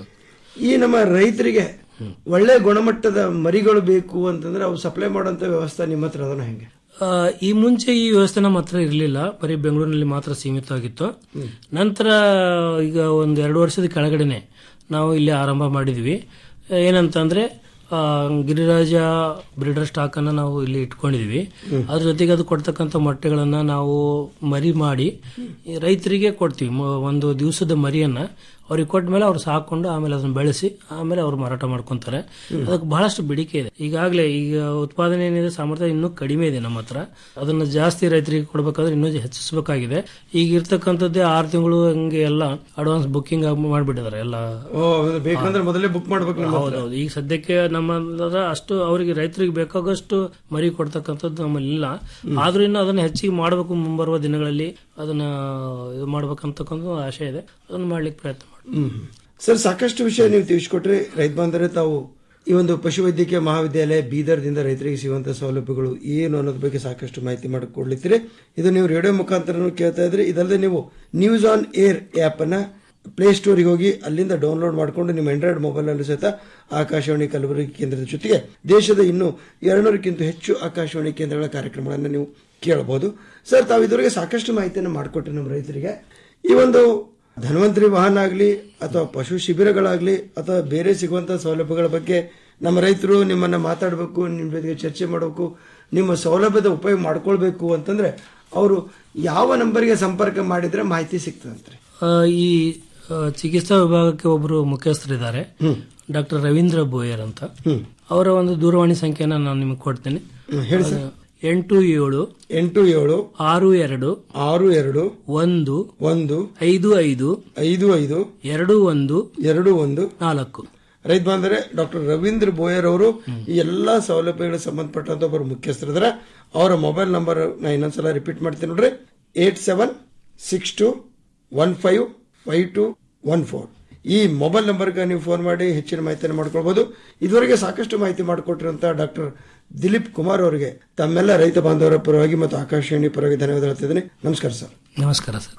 ಈ ನಮ್ಮ ರೈತರಿಗೆ ಒಳ್ಳೆ ಗುಣಮಟ್ಟದ ಮರಿಗಳು ಬೇಕು ಅಂತಂದ್ರೆ ಅವು ಸಪ್ಲೈ ಮಾಡುವಂತ ವ್ಯವಸ್ಥೆ ನಿಮ್ಮ ಹತ್ರ ಅದನ್ನ ಹೆಂಗೆ ಆ, ಈ ಮುಂಚೆ ಈ ವ್ಯವಸ್ಥೆ ನಮ್ಮ ಹತ್ರ ಇರಲಿಲ್ಲ ಬರೀ ಬೆಂಗಳೂರಿನಲ್ಲಿ ಮಾತ್ರ ಸೀಮಿತವಾಗಿತ್ತು ನಂತರ ಈಗ ಒಂದು ಎರಡು ವರ್ಷದ ಕೆಳಗಡೆನೆ ನಾವು ಇಲ್ಲಿ ಆರಂಭ ಮಾಡಿದ್ವಿ ಏನಂತಂದ್ರೆ ಆ, ಗಿರಿರಾಜ ಬ್ರೀಡರ್ ಸ್ಟಾಕ್ ಅನ್ನ ನಾವು ಇಲ್ಲಿ ಇಟ್ಕೊಂಡಿದ್ವಿ ಅದ್ರ ಜೊತೆಗೆ ಅದು ಕೊಡ್ತಕ್ಕಂಥ ಮೊಟ್ಟೆಗಳನ್ನ ನಾವು ಮರಿ ಮಾಡಿ ಈ ರೈತರಿಗೆ ಕೊಡ್ತೀವಿ ಮ- ಒಂದು ದಿವಸದ ಮರಿಯನ್ನ ಅವ್ರಿಗೆ ಕೊಟ್ಟ ಮೇಲೆ ಅವ್ರು ಸಾಕೊಂಡು ಆಮೇಲೆ ಅದನ್ನ ಬೆಳೆಸಿ ಆಮೇಲೆ ಅವ್ರು ಮಾರಾಟ ಮಾಡ್ಕೊಂತಾರೆ ಅದಕ್ಕೆ ಬಹಳಷ್ಟು ಬೇಡಿಕೆ ಇದೆ ಈಗಾಗಲೇ ಈಗ ಉತ್ಪಾದನೆ ಏನಿದೆ ಸಾಮರ್ಥ್ಯ ಇನ್ನೂ ಕಡಿಮೆ ಇದೆ ನಮ್ಮ ಹತ್ರ ಅದನ್ನ ಜಾಸ್ತಿ ರೈತರಿಗೆ ಕೊಡಬೇಕಾದ್ರೆ ಇನ್ನೂ ಹೆಚ್ಚಿಸಬೇಕಾಗಿದೆ ಈಗ ಇರ್ತಕ್ಕಂಥದ್ದೇ ಆರು ತಿಂಗಳು ಹಂಗೆ ಎಲ್ಲ ಅಡ್ವಾನ್ಸ್ ಬುಕ್ಕಿಂಗ್ ಮಾಡಿಬಿಟ್ಟಿದ್ದಾರೆ ಎಲ್ಲ ಓ ಅದು ಬೇಕಂದ್ರೆ ಮೊದಲೇ ಬುಕ್ ಮಾಡ್ಬೇಕು ನಿಮ್ಮ ಹತ್ರ. ಹೌದೌದು ಈಗ ಸದ್ಯಕ್ಕೆ ನಮ್ಮ ಹತ್ರ ಅಷ್ಟು ಅವರಿಗೆ ರೈತರಿಗೆ ಬೇಕಾಗಷ್ಟು ಮರಿ ಕೊಡ್ತಕ್ಕಂಥದ್ದು ನಮ್ಮಲ್ಲಿ ಇಲ್ಲ ಆದ್ರೂ ಇನ್ನು ಅದನ್ನ ಹೆಚ್ಚಿಗೆ ಮಾಡಬೇಕು ಮುಂಬರುವ ದಿನಗಳಲ್ಲಿ ಅದನ್ನ ಇದು ಮಾಡ್ಬೇಕಂತಕ್ಕಂಥ ಆಶೆ ಇದೆ ಅದನ್ನ ಮಾಡ್ಲಿಕ್ಕೆ ಪ್ರಯತ್ನ ಮಾಡಿ ಹ್ಮ್ ಸರ್ ಸಾಕಷ್ಟು ವಿಷಯ ನೀವು ತಿಳಿಸ್ಕೊಟ್ರಿ ರೈತ ಬಾಂಧವರೇ ತಾವು ಈ ಒಂದು ಪಶುವೈದ್ಯಕೀಯ ಮಹಾವಿದ್ಯಾಲಯ ಬೀದರ್ದಿಂದ ರೈತರಿಗೆ ಸಿಗುವಂತಹ ಸೌಲಭ್ಯಗಳು ಏನು ಅನ್ನೋದ್ರ ಬಗ್ಗೆ ಸಾಕಷ್ಟು ಮಾಹಿತಿ ಮಾಡಿಕೊಡ್ಲಿತ್ತೀರಿ ಇದು ನೀವು ರೇಡಿಯೋ ಮುಖಾಂತರ ಕೇಳ್ತಾ ಇದ್ರಿ ಇದಲ್ಲದೆ ನೀವು ನ್ಯೂಸ್ ಆನ್ ಏರ್ ಆಪ್ ಅನ್ನ ಪ್ಲೇ ಸ್ಟೋರಿಗೆ ಹೋಗಿ ಅಲ್ಲಿಂದ ಡೌನ್ಲೋಡ್ ಮಾಡಿಕೊಂಡು ನಿಮ್ಮ ಆಂಡ್ರಾಯ್ಡ್ ಮೊಬೈಲ್ ಅಲ್ಲೂ ಸಹಿತ ಆಕಾಶವಾಣಿ ಕಲಬುರಗಿ ಕೇಂದ್ರದ ಜೊತೆಗೆ ದೇಶದ ಇನ್ನೂ ಎರಡ್ನೂರಕ್ಕಿಂತ ಹೆಚ್ಚು ಆಕಾಶವಾಣಿ ಕೇಂದ್ರಗಳ ಕಾರ್ಯಕ್ರಮಗಳನ್ನು ನೀವು ಕೇಳಬಹುದು ಸರ್ ತಾವು ಇದುವರೆಗೆ ಸಾಕಷ್ಟು ಮಾಹಿತಿಯನ್ನು ಮಾಡಿಕೊಟ್ರಿ ನಮ್ಮ ರೈತರಿಗೆ ಈ ಒಂದು ಧನ್ವಂತರಿ ವಾಹನ ಆಗಲಿ ಅಥವಾ ಪಶು ಶಿಬಿರಗಳಾಗಲಿ ಅಥವಾ ಬೇರೆ ಸಿಗುವಂತಹ ಸೌಲಭ್ಯಗಳ ಬಗ್ಗೆ ನಮ್ಮ ರೈತರು ನಿಮ್ಮನ್ನ ಮಾತಾಡಬೇಕು ನಿಮ್ಮ ಜೊತೆಗೆ ಚರ್ಚೆ ಮಾಡಬೇಕು ನಿಮ್ಮ ಸೌಲಭ್ಯದ ಉಪಯೋಗ ಮಾಡ್ಕೊಳ್ಬೇಕು ಅಂತಂದ್ರೆ ಅವರು ಯಾವ ನಂಬರ್ಗೆ ಸಂಪರ್ಕ ಮಾಡಿದ್ರೆ ಮಾಹಿತಿ ಸಿಗ್ತದಂತ್ರಿ ಆ, ಈ ಆ, ಚಿಕಿತ್ಸಾ ವಿಭಾಗಕ್ಕೆ ಒಬ್ಬರು ಮುಖ್ಯಸ್ಥರಿದ್ದಾರೆ ಡಾಕ್ಟರ್ ರವೀಂದ್ರ ಬೋಯರ್ ಅಂತ ಅವರ ಒಂದು ದೂರವಾಣಿ ಸಂಖ್ಯೆನ ನಾನು ನಿಮಗೆ ಕೊಡ್ತೇನೆ ಹೇಳಿ ಸರ್. ಆ, ಎಂಟು ಏಳು ಎಂಟು ಏಳು ಆರು ಎರಡು ಆರು ಎರಡು ಒಂದು ಒಂದು ಐದು ಐದು ಐದು ಐದು ಎರಡು ಒಂದು ಎರಡು ಒಂದು ನಾಲ್ಕು ರೈತ ಬಾಂಧವರೇ ಡಾಕ್ಟರ್ ರವೀಂದ್ರ ಬೋಯರ್ ಅವರು ಈ ಎಲ್ಲಾ ಸೌಲಭ್ಯಗಳಿಗೆ ಸಂಬಂಧಪಟ್ಟಂತ ಒಬ್ಬರು ಮುಖ್ಯಸ್ಥರಿದ್ದಾರೆ ಅವರ ಮೊಬೈಲ್ ನಂಬರ್ ನಾ ಇನ್ನೊಂದ್ಸಲ ರಿಪೀಟ್ ಮಾಡ್ತೀನಿ ನೋಡ್ರಿ eight seven six two one five five two one four ಈ ಮೊಬೈಲ್ ನಂಬರ್ಗೆ ನೀವು ಫೋನ್ ಮಾಡಿ ಹೆಚ್ಚಿನ ಮಾಹಿತಿಯನ್ನು ಮಾಡ್ಕೊಳ್ಬಹುದು ಇದುವರೆಗೆ ಸಾಕಷ್ಟು ಮಾಹಿತಿ ಮಾಡಿಕೊಟ್ಟಿರುವಂತಹ ಡಾಕ್ಟರ್ ದಿಲೀಪ್ ಕುಮಾರ್ ಅವರಿಗೆ ತಮ್ಮೆಲ್ಲ ರೈತ ಬಾಂಧವರ ಪರವಾಗಿ ಮತ್ತು ಆಕಾಶವಾಣಿ ಪರವಾಗಿ ಧನ್ಯವಾದ ಹೇಳ್ತಿದ್ದೀನಿ ನಮಸ್ಕಾರ ಸರ್ ನಮಸ್ಕಾರ ಸರ್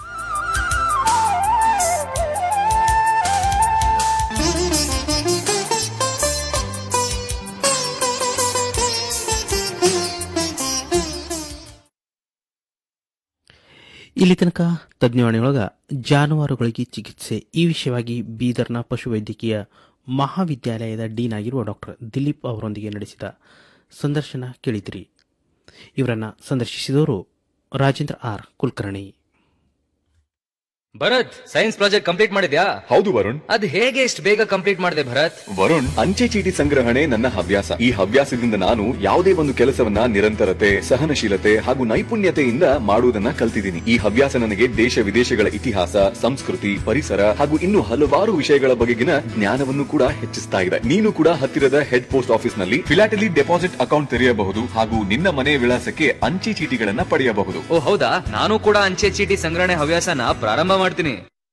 ಇಲ್ಲಿ ತನಕ ತಜ್ಞವಾಣಿಯೊಳಗ ಜಾನುವಾರುಗಳಿಗೆ ಚಿಕಿತ್ಸೆ ಈ ವಿಷಯವಾಗಿ ಬೀದರ್ನ ಪಶುವೈದ್ಯಕೀಯ ಮಹಾವಿದ್ಯಾಲಯದ ಡೀನ್ ಆಗಿರುವ ಡಾಕ್ಟರ್ ದಿಲೀಪ್ ಅವರೊಂದಿಗೆ ನಡೆಸಿದ ಸಂದರ್ಶನ ಕೇಳಿದಿರಿ ಇವರನ್ನ ಸಂದರ್ಶಿಸಿದವರು Rajendra R Kulkarni Bharat science project complete ಮಾಡಿದ್ಯಾ ಹೌದು ವರುಣ್ ಅದ್ ಹೇಗೆ ಇಷ್ಟು ಬೇಗ ಕಂಪ್ಲೀಟ್ ಮಾಡಿದೆ ಭರತ್ ವರುಣ್ ಅಂಚೆ ಚೀಟಿ ಸಂಗ್ರಹಣೆ ನನ್ನ ಹವ್ಯಾಸ ಈ ಹವ್ಯಾಸದಿಂದ ನಾನು ಯಾವುದೇ ಒಂದು ಕೆಲಸವನ್ನ ನಿರಂತರತೆ ಸಹನಶೀಲತೆ ಹಾಗೂ ನೈಪುಣ್ಯತೆಯಿಂದ ಮಾಡುವುದನ್ನ ಕಲ್ತಿದ್ದೀನಿ ಈ ಹವ್ಯಾಸ ನನಗೆ ದೇಶ ವಿದೇಶಗಳ ಇತಿಹಾಸ ಸಂಸ್ಕೃತಿ ಪರಿಸರ ಹಾಗೂ ಇನ್ನು ಹಲವಾರು ವಿಷಯಗಳ ಬಗೆಗಿನ ಜ್ಞಾನವನ್ನು ಕೂಡ ಹೆಚ್ಚಿಸ್ತಾ ಇದೆ ನೀನು ಕೂಡ ಹತ್ತಿರದ ಹೆಡ್ ಪೋಸ್ಟ್ ಆಫೀಸ್ ನಲ್ಲಿ ಫಿಲಾಟಲಿ ಡೆಪಾಸಿಟ್ ಅಕೌಂಟ್ ತೆರೆಯಬಹುದು ಹಾಗೂ ನಿನ್ನ ಮನೆ ವಿಳಾಸಕ್ಕೆ ಅಂಚೆ ಚೀಟಿಗಳನ್ನ ಪಡೆಯಬಹುದು ಓ ಹೌದಾ ನಾನು ಕೂಡ ಅಂಚೆ ಚೀಟಿ ಸಂಗ್ರಹಣೆ ಹವ್ಯಾಸನ ಪ್ರಾರಂಭ ಮಾಡ್ತೀನಿ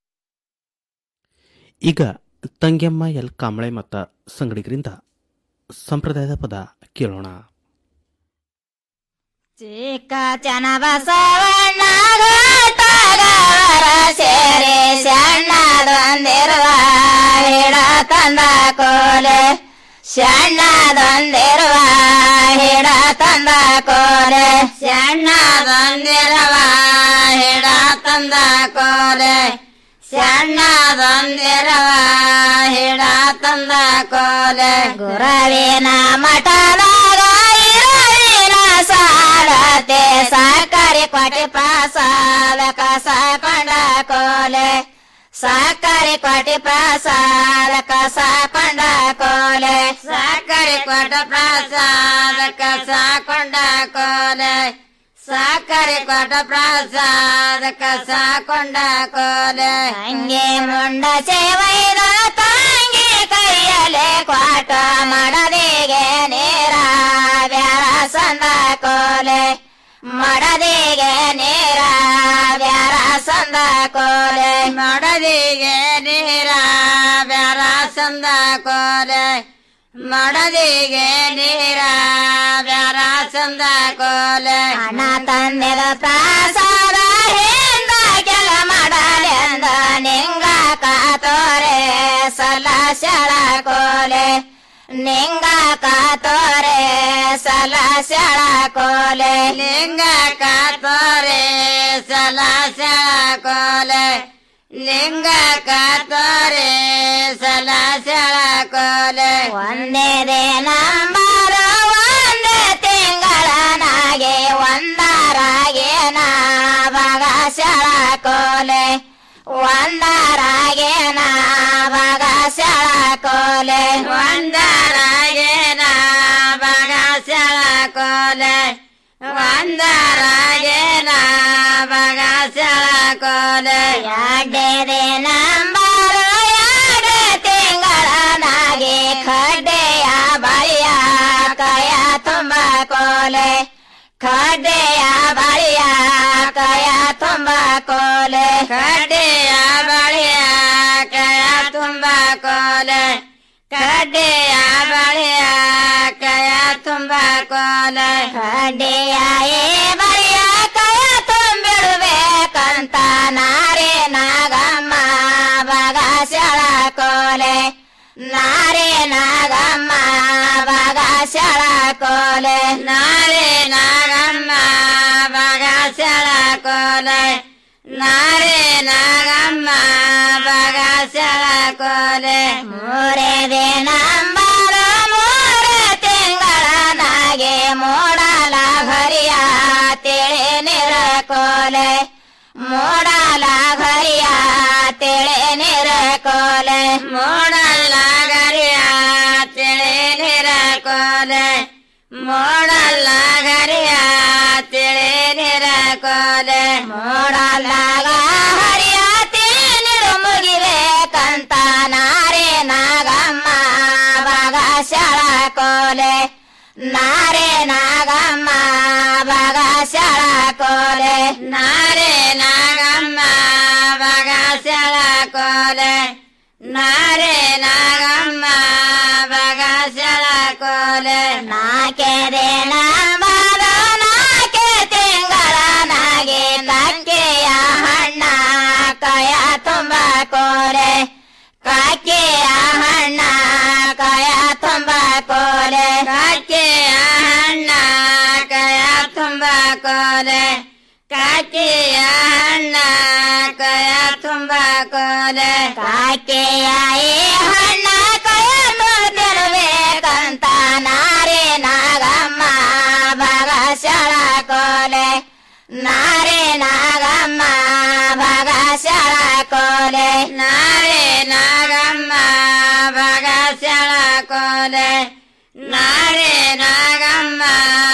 ಈಗ ತಂಗ್ಯಮ್ಮ ಎಲ್ ಕಾಂಬಳೆ ಮತ್ತ ಸಂಗಡಿಗರಿಂದ ಸಂಪ್ರದಾಯದ ಪದ ಕೇಳೋಣ ಚಿಕ್ಕ ಚನ ಬಸವಣ್ಣ ಘಟಗವರ ಸೇರಿ ಸಣ್ಣದೊಂದಿರುವ ಹಿಡ ತಂದ ಕೋಲೆ ಸಣ್ಣದೊಂದಿರುವ ಹಿಡ ತಂದ ಕೋಲೆ ಸಣ್ಣದೊಂದಿರುವ ಹಿಡ ತಂದ ಕೋಲೆ ಸಣ್ಣದೊಂದಿರುವ ಹಿಡ ತಂದ ಕೋಲೆ ಗುರವಿನ ಮಠದಾಗ ಇರುವಿನ ಸಾಲತೆ ಸಕ್ಕರೆ ಕೊಟ್ಟಿ ಪ್ರಸಾದ ಕಸ ಕೊಂಡ ಕೋಲೆ ಸಕ್ಕರೆ ಕೊಟ್ಟಿ ಪ್ರಸಾದ ಕಸ ಕೊಂಡ ಕೋಲೆ ಸಕ್ಕರೆ ಕೊಟ್ಟ ಪ್ರಸಾದ ಕಸ ಕೊಂಡ ಕೋಲೆ ಸಕ್ಕರೆ ಕೊಟ್ಟ ಪ್ರಸಾದ ಕಸ ಕೊಂಡ ಕೋಲೆ ಹಂಗೆ ಮುಂಡ ಸೇವೈದ ತಂಗಿ ಕೈಯಲೆ ಕ್ವಾಟ ಮಡದಿಗೆ ನೀರ ಬ್ಯಾರ ಸಂದ ಕೋಲೆ ಮಡದಿಗೆ ನೀರ ಬ್ಯಾರ ಸಂದ ಕೋಲೆ ಮಡದಿಗೆ ನೀರ ಬ್ಯಾರ ಸಂದ ಕೋಲೆ ಮಡದಿಗೆ ನೀರ ಬ್ಯಾರ ಸಂದ ಕೋಲೆ ಅಣ್ಣ ತಂದೆದ ಪ್ರಾಸಾದ ಹಿಂದ ಕೆಲ ಮಾಡಲೆಂದ ನಿಂಗ ಕಾತೋರೆ ಸಲ ಶಳ ಕೋಲೆ ನಿಂಗ ಕಾತೋರೆ ಸಲ ಶಳ ಕೋಲೆ ಲಿಂಗ ಕಾತೋರೆ ಸಲ ಶಳ ಕೋಲೆ ಲಿಂಗ ಕಾತೋರೆ ಸಲ ಶಳ ಕೋಲೆ ಒಂದೇ ದಿನಂಬರ ಒಂದೇ ತಿಂಗಳನಾಗೆ ಒಂದರಾಗೆ ನಾ ಭಾಗ ಶಳ ಕೋಲೆ ಒಂದರಾಗೆ ನಾ ಭಾಗ ಶಳ ಕೋಲೆ ಒಂದರಾಗೆ ನಾ ಭಾಗ ಶಳ ಕೋಲೆ ಒಂದರಾಗೆ ನಾ ಭಾಗ ಶಳ ಕೋಲೆ ಎರಡೇ ದಿನಂಬರ ಎರಡು ತಿಂಗಳನಾಗೆ ಖಡ್ಡೆಯ ಬಳಿಯ ಕಯ ತುಂಬ ಕೋಲೆ ಖಡ್ಡೆಯ ಬಳಿಯ ಕಯ ತುಂಬ ಕೋಲೆ ಖಡ್ಡೆಯ ಬಳಿಯ ಕಯ ತುಂಬ ಕೋಲೆ ಕಡ್ಡೆಯ ಬಳಿಯ ಕಯ ತುಂಬ ಕೋಲೆ ಕಡ್ಡೆಯ ಏ ಬಳಿಯ ಕಯ ತುಂಬಿಡ್ಬೇಕಂತ ನಾರೇ ನಾಗಮ್ಮ ಬಗ ಶಳ ಕೋಲೆ ನಾರೇ ನಾಗಮ್ಮ ಬಗ ಶಳ ಕೋಲೆ ನಾರೇ ನಾಗಮ್ಮ ಬಗ ಶಳ ಕೋಲೆ ನಾರೇ ನಾಗಮ್ಮ ಬಗ ಶಳ ಕೋಲೆ ಮೂರೇ ದಿನಂಬರ ಮೂರು ತಿಂಗಳನಾಗೆ ಮೂಡಲ ಹರಿಯ ತಿಳಿ ನಿರ ಕೋಲೆ ಮೂಡಲ ಹರಿಯ ತಿಳಿ ನಿರ ಕೋಲೆ ಮೂಡಲ ಗರಿಯ ತಿಳಿ ನಿರ ಕೋಲೆ ಮೂಡಲ ಗರಿಯ ತಿಳಿ ನಿರ ಕೋಲೆ ಮೂಡಲ ಹರಿಯ ತಿಳಿ ನಿರು ಮುಗಿಬೇಕಂತ ನಾರೇ ನಾಗಮ್ಮ ಬಗ ಶಳ ಕೋಲೆ ನಾರೇ ನಾಗಮ್ಮ ಬಗ ಶಳ ಕೋಲೆ ನಾರೇ ನಾಗಮ್ಮ ಬಗ ಶಳ ಕೋಲೆ ನಾರೇ ನಾಗಮ್ಮ ಬಗ ಶಳ ಕೋಲೆ ನಾಕೆ ದಿನಂಬರ ನಾಕೆ ತಿಂಗಳನಾಗೆ ನಕ್ಕೆಯ ಹಣ್ಣ ಕಯ ತುಂಬ ಕೋರೆ ಕಾಕೆಯ ಹಣ್ಣ ಕಯ ತುಂಬ ಕೋಲೆ ಕಾಕೆಯ ಹಣ್ಣ ಕಯ ತುಂಬ ಕೋಲೆ ಕಾಕೆಯ ಹಣ್ಣ ಕಯ ತುಂಬ ಕೋಲೆ ಕಾಕೆಯ ಈ ಹಣ್ಣ ಕಯ ತುಂಬಿರ್ಬೇಕಂತ ನಾರೇ ನಾಗಮ್ಮ ಬಗ ಶಳ ಕೋಲೆ ನಾರೇ ನಾಗಮ್ಮ ಬಗ ಶಳ ಕೋಲೆ ನಾರೆ ನಾಗಮ್ಮ ಬಗಸಳ ಕೋಲೆ ನಾರೆ ನಾಗಮ್ಮ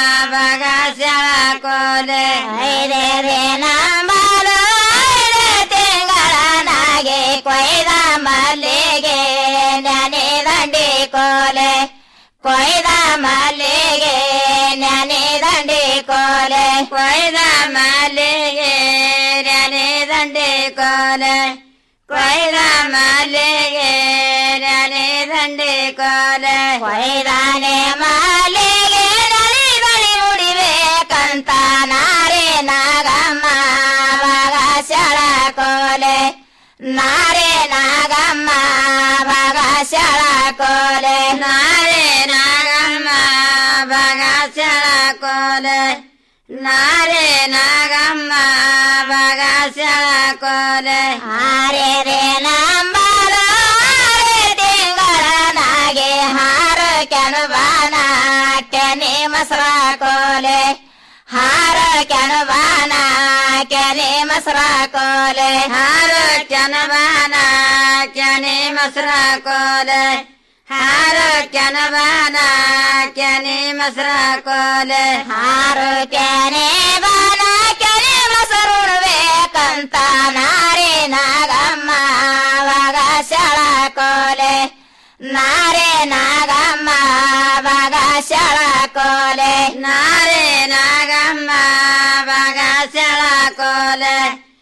ಬಗಸಳ ಕೋಲೆ ಐದೇ ನಂಬಲು ಐದು ತಿಂಗಳ ನಾಗೆ ಕೊಯ್ದ ಮಲ್ಲಿಗೆ ನೆನೆ ದಂಡಿ ಕೋಲೆ ಕೊಯ್ದ ಮಲ್ಲಿಗೆ ನೆನೆ ದಂಡಿ ಕೋಲೆ ಕೊಯ್ದ ಮಲ್ಲಿಗೆ ನೆನೆ ದಂಡಿ ಕೋಲೆ ಕೊಯ್ದ ಮಲ್ಲಿಗೆ ನೆನೆ ದಂಡಿ ಕೋಲೆ ಕೊಯ್ದಾನೆ ಮಲ್ಲಿಗೆ ನಲಿ ಬಳಿ ಮುಡಿಬೇಕಂತ ನಾರೆ ನಾಗಮ್ಮ ಬಾಗ ಸಳ ಕೋಲೆ ನಾರೆ ನಾಗಮ್ಮ ಬಾಗ ಸಳ ಕೋಲೆ ನಾರೆ ನಾಗಮ್ಮ ಬಾಗ ಸಳ ಕೋಲೆ ನಾರೆ ನಾಗಮ್ಮ ಬಾಗ ಸಳ ಕೋಲೆ ಹಾರೆ ರೇ ನಂಬರ ತಿಂಗಳ ನಾಗೆ ಹಾರ ಕೆಣಬಾನ ಕೆನೆ ಮಸರ ಕೋಲೆ ಹಾರ ಕೆಣಬಾನ ಕೆನೆ ಮಸರ ಕೋಲೆ ಹಾರ ಕೆನಬಾನ ಕೆನೆ ಮಸರ ಕೋಲೆ ಹಾರ ಕೆನಬಾನ ಕೆನೆ ಮಸರ ಕೋಲೆ ಹಾರ ಕೆನೆ ಬಾನ ಕೆನೆ ಮಸರುಡ್ಬೇಕಂತ ನಾರಿ ನಾಗಮ್ಮ ವಾಗ ಸಳ ಕೋಲೆ ನಾರೆ ನಾಗಮ್ಮ ಬಾಗ ಸಳ ಕೋಲೆ ನಾರೆ ನಾಗಮ್ಮ ಬಾಗ ಸಳ ಕೋಲೆ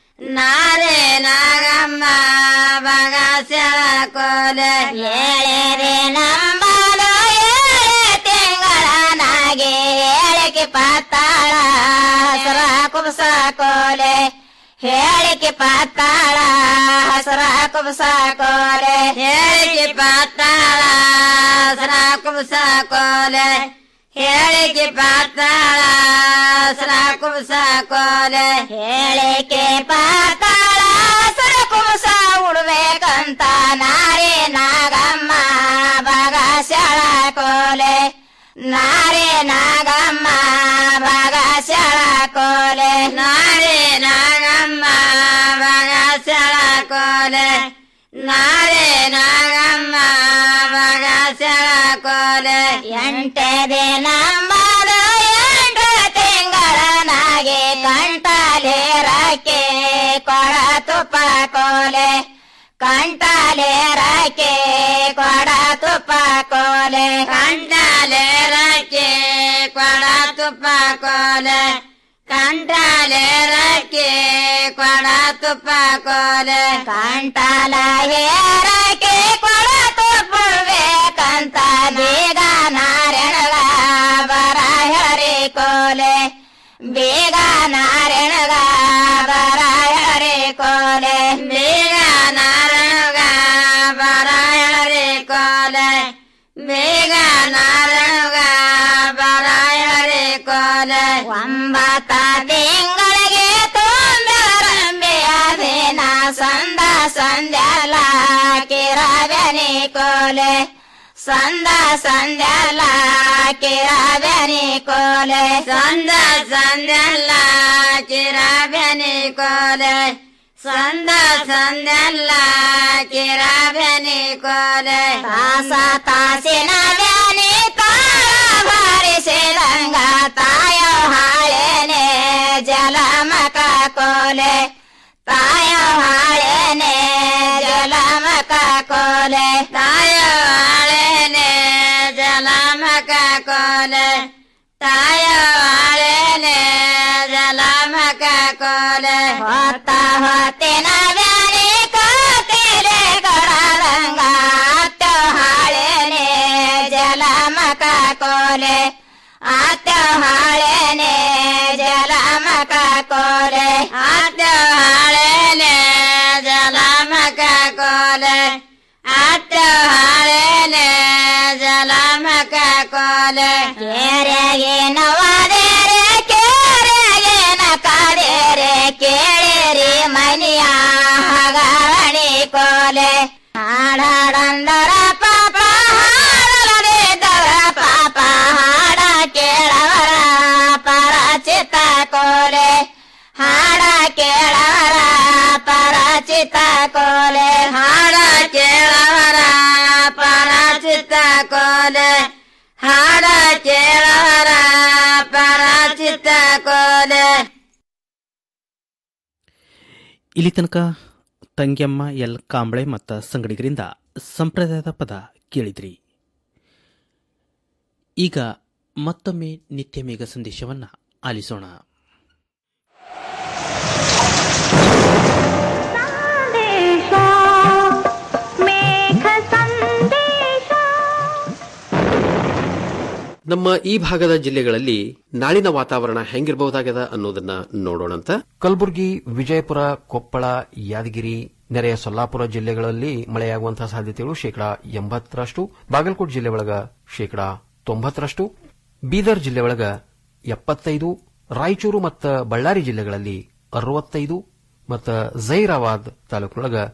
ನಾರೆ ನಾಗಮ್ಮ ಬಾಗ ಸಳ ಕೋಲೆ ಏಳೇರೆ ನಂಬಲು ಏಳೆ ತಿಂಗಳ ನಾಗೆ ಏಳಕ್ಕೆ ಪಾತಾಳ ಹಸರ ಕುಬಸ ಕೋಲೆ ಹೇಳಿಕೆ ಪಾತಾಳ ಹಸರ ಕುಬಸ ಕೋಲೆ ಹೇಳಿಕೆ ಪಾತಾಳ ಹಸರ ಕುಬಸ ಕೋಲೆ ಹೇಳಿಕೆ ಪಾತಾಳ ಹಸರ ಕುಬಸ ಕೋಲೆ ಹೇಳಿಕೆ ಪಾತಾಳ ಹಸರ ಕುಬಸ ಉಡ್ಬೇಕಂತ ನಾರಿ ನಾಗಮ್ಮ ಬಾಗ ಸಳ ಕೋಲೆ ನಾರೆ ನಾಗಮ್ಮ ಬಾಗ ಸಳ ಕೋಲೆ ನಾರೆ ನಾಗಮ್ಮ ಬಾಗ ಸಳ ಕೋಲೆ ನಾರೆ ನಾಗಮ್ಮ ಬಾಗ ಸಳ ಕೋಲೆ ಎಂಟೇ ದಿನಂಬರು ಎಂಟು ತಿಂಗಳ ನಾಗೆ ಕಂಟಲೆ ರಕ್ಕೆ ಕೊಡ ತುಪ್ಪ ಕೋಲೆ ಕಂಟಾಲೆ ರಕ್ಕೆ ಕೊಡ ತುಪ್ಪ ಕೋಲೆ ಕಂಟಾಲೆ ರಕ್ಕೆ ಕೊಡ ತುಪ್ಪ ಕೋಲೆ ಕಂಟಾಲೆ ರಕ್ಕೆ ಕೊಡ ತುಪ್ಪ ಕೋಲೆ ಕಂಟಾಲ ಹೇರಕ್ಕೆ ಕೊಡ ತುಪ್ಪಬೇಕಂತ ಬೇಗ ನಾರಾಯಣಗ ಬರ ಹರಿ ಕೋಲೆ ಬೇಗ ನಾರಾಯಣಗ ಬರ ಹರಿ ಕೋಲೆ ಬೇಗ ನಾರಾಯಣಗ ಬರ ಹರಿ ಕೋಲೆ ಬೇಗ ನಾರಾಯಣಗ ಬರ ಹರಿ ಕೋಲೆ ಒಂಬತ್ತ ತಿಂಗಳಿಗೆ ತುಂಬಿರಂಬೆಯ ದಿನ ಸಂದ ಸಂಧ್ಯಲ ಕಿರವೆನಿ ಕೋಲೆ ಸಂದ ಸಂಧ್ಯಲ ಕಿರವೆನಿ ಕೋಲೆ ಸಂದ ಸಂಧ್ಯಲ ಕಿರವೆನಿ ಕೋಲೆ ಸಂದ ಸಂದೆಲ್ಲ ಕಿರವೆನಿ ಕೋಲೆ ತಾಸ ತಾಸಿನ ವ್ಯಾನಿ ತಾಳ ಭರಿಸಿದಂಗ ತಾಯ ಹಾಳೇನೆ ಜಲಮಕ ಕೋಲೆ ತಾಯ ಹಾಳೇನೆ ಜಲಮಕ ಕೋಲೆ ತಾಯ ಹಾಳೇನೆ ಜಲಮಕ ಕೋಲೆ ತಾಯ ಹಾಳೇನೆ ಜಲಮಕ ಕೋಲೆ ಹೊತ್ತ ಹೊತ್ತಿನ ವ್ಯಾನಿ ಕೋತಿಲೆ ಕೊಡದಂಗ ಅತ್ತ ಹಾಳೇನೆ ಜಲಮಕ ಕೋಲೆ ಆತ ಹಾಳೇನೆ ಜಲಮಕ ಕೋಲೆ ಆತ ಹಾಳೇನೆ ಜಲಮಕ ಕೋಲೆ ಆತ ಹಾಳೇನೆ ಜಲಮಕ ಕೋಲೆ ಕೆರೆಗೆ ನವಾದೇರೆ ಕೆರೆಗೆ ನಕಾದೇರೆ ಕೇಳಿರಿ ಮನಿಯ ಹಗರಣಿ ಕೋಲೆ ಹಾಡಾಡಂದರ ಪಾಪ ಹಾಡಲದಿದ್ದರ ಪಾಪ ಹಾಡ ಕೇಳವರ ಪರಚಿತ ಕೋಲೆ ಹಾಡ ಕೇಳವರ ಪರಚಿತ ಚಿತ್ತ ಕೋಲೆ ಹಾಡ ಕೇಳವರ ಪರಾಚಿತ್ತ ಕೋಲೆ ಹಾಡ ಕೇಳವರ ಪರಾಚಿತ್ತ ಕೋಲೆ ಇಲ್ಲಿ ತನಕ ತಂಗ್ಯಮ್ಮ ಎಲ್ ಕಾಂಬಳೆ ಮತ್ತು ಸಂಗಡಿಗರಿಂದ ಸಂಪ್ರದಾಯದ ಪದ ಕೇಳಿದ್ರಿ ಈಗ ಮತ್ತೊಮ್ಮೆ ನಿತ್ಯ ಮೇಘ ಸಂದೇಶವನ್ನ ಆಲಿಸೋಣ ನಮ್ಮ ಈ ಭಾಗದ ಜಿಲ್ಲೆಗಳಲ್ಲಿ ನಾಳಿನ ವಾತಾವರಣ ಹೆಂಗಿರಬಹುದಾಗದ ಅನ್ನೋದನ್ನ ನೋಡೋಣಂತ ಕಲಬುರಗಿ ವಿಜಯಪುರ ಕೊಪ್ಪಳ ಯಾದಗಿರಿ ನೆರೆಯ ಸೊಲ್ಲಾಪುರ ಜಿಲ್ಲೆಗಳಲ್ಲಿ ಮಳೆಯಾಗುವಂತಹ ಸಾಧ್ಯತೆಗಳು ಶೇಕಡಾ ಎಂಬತ್ತರಷ್ಟು ಬಾಗಲಕೋಟೆ ಜಿಲ್ಲೆ ಒಳಗ ಶೇಕಡಾ ತೊಂಬತ್ತರಷ್ಟು ಬೀದರ್ ಜಿಲ್ಲೆ ಒಳಗ ಎಪ್ಪತ್ತೈದು ರಾಯಚೂರು ಮತ್ತು ಬಳ್ಳಾರಿ ಜಿಲ್ಲೆಗಳಲ್ಲಿ ಅರವತ್ತೈದು ಮತ್ತು ಜೈರಾಬಾದ್ ತಾಲೂಕಿನೊಳಗ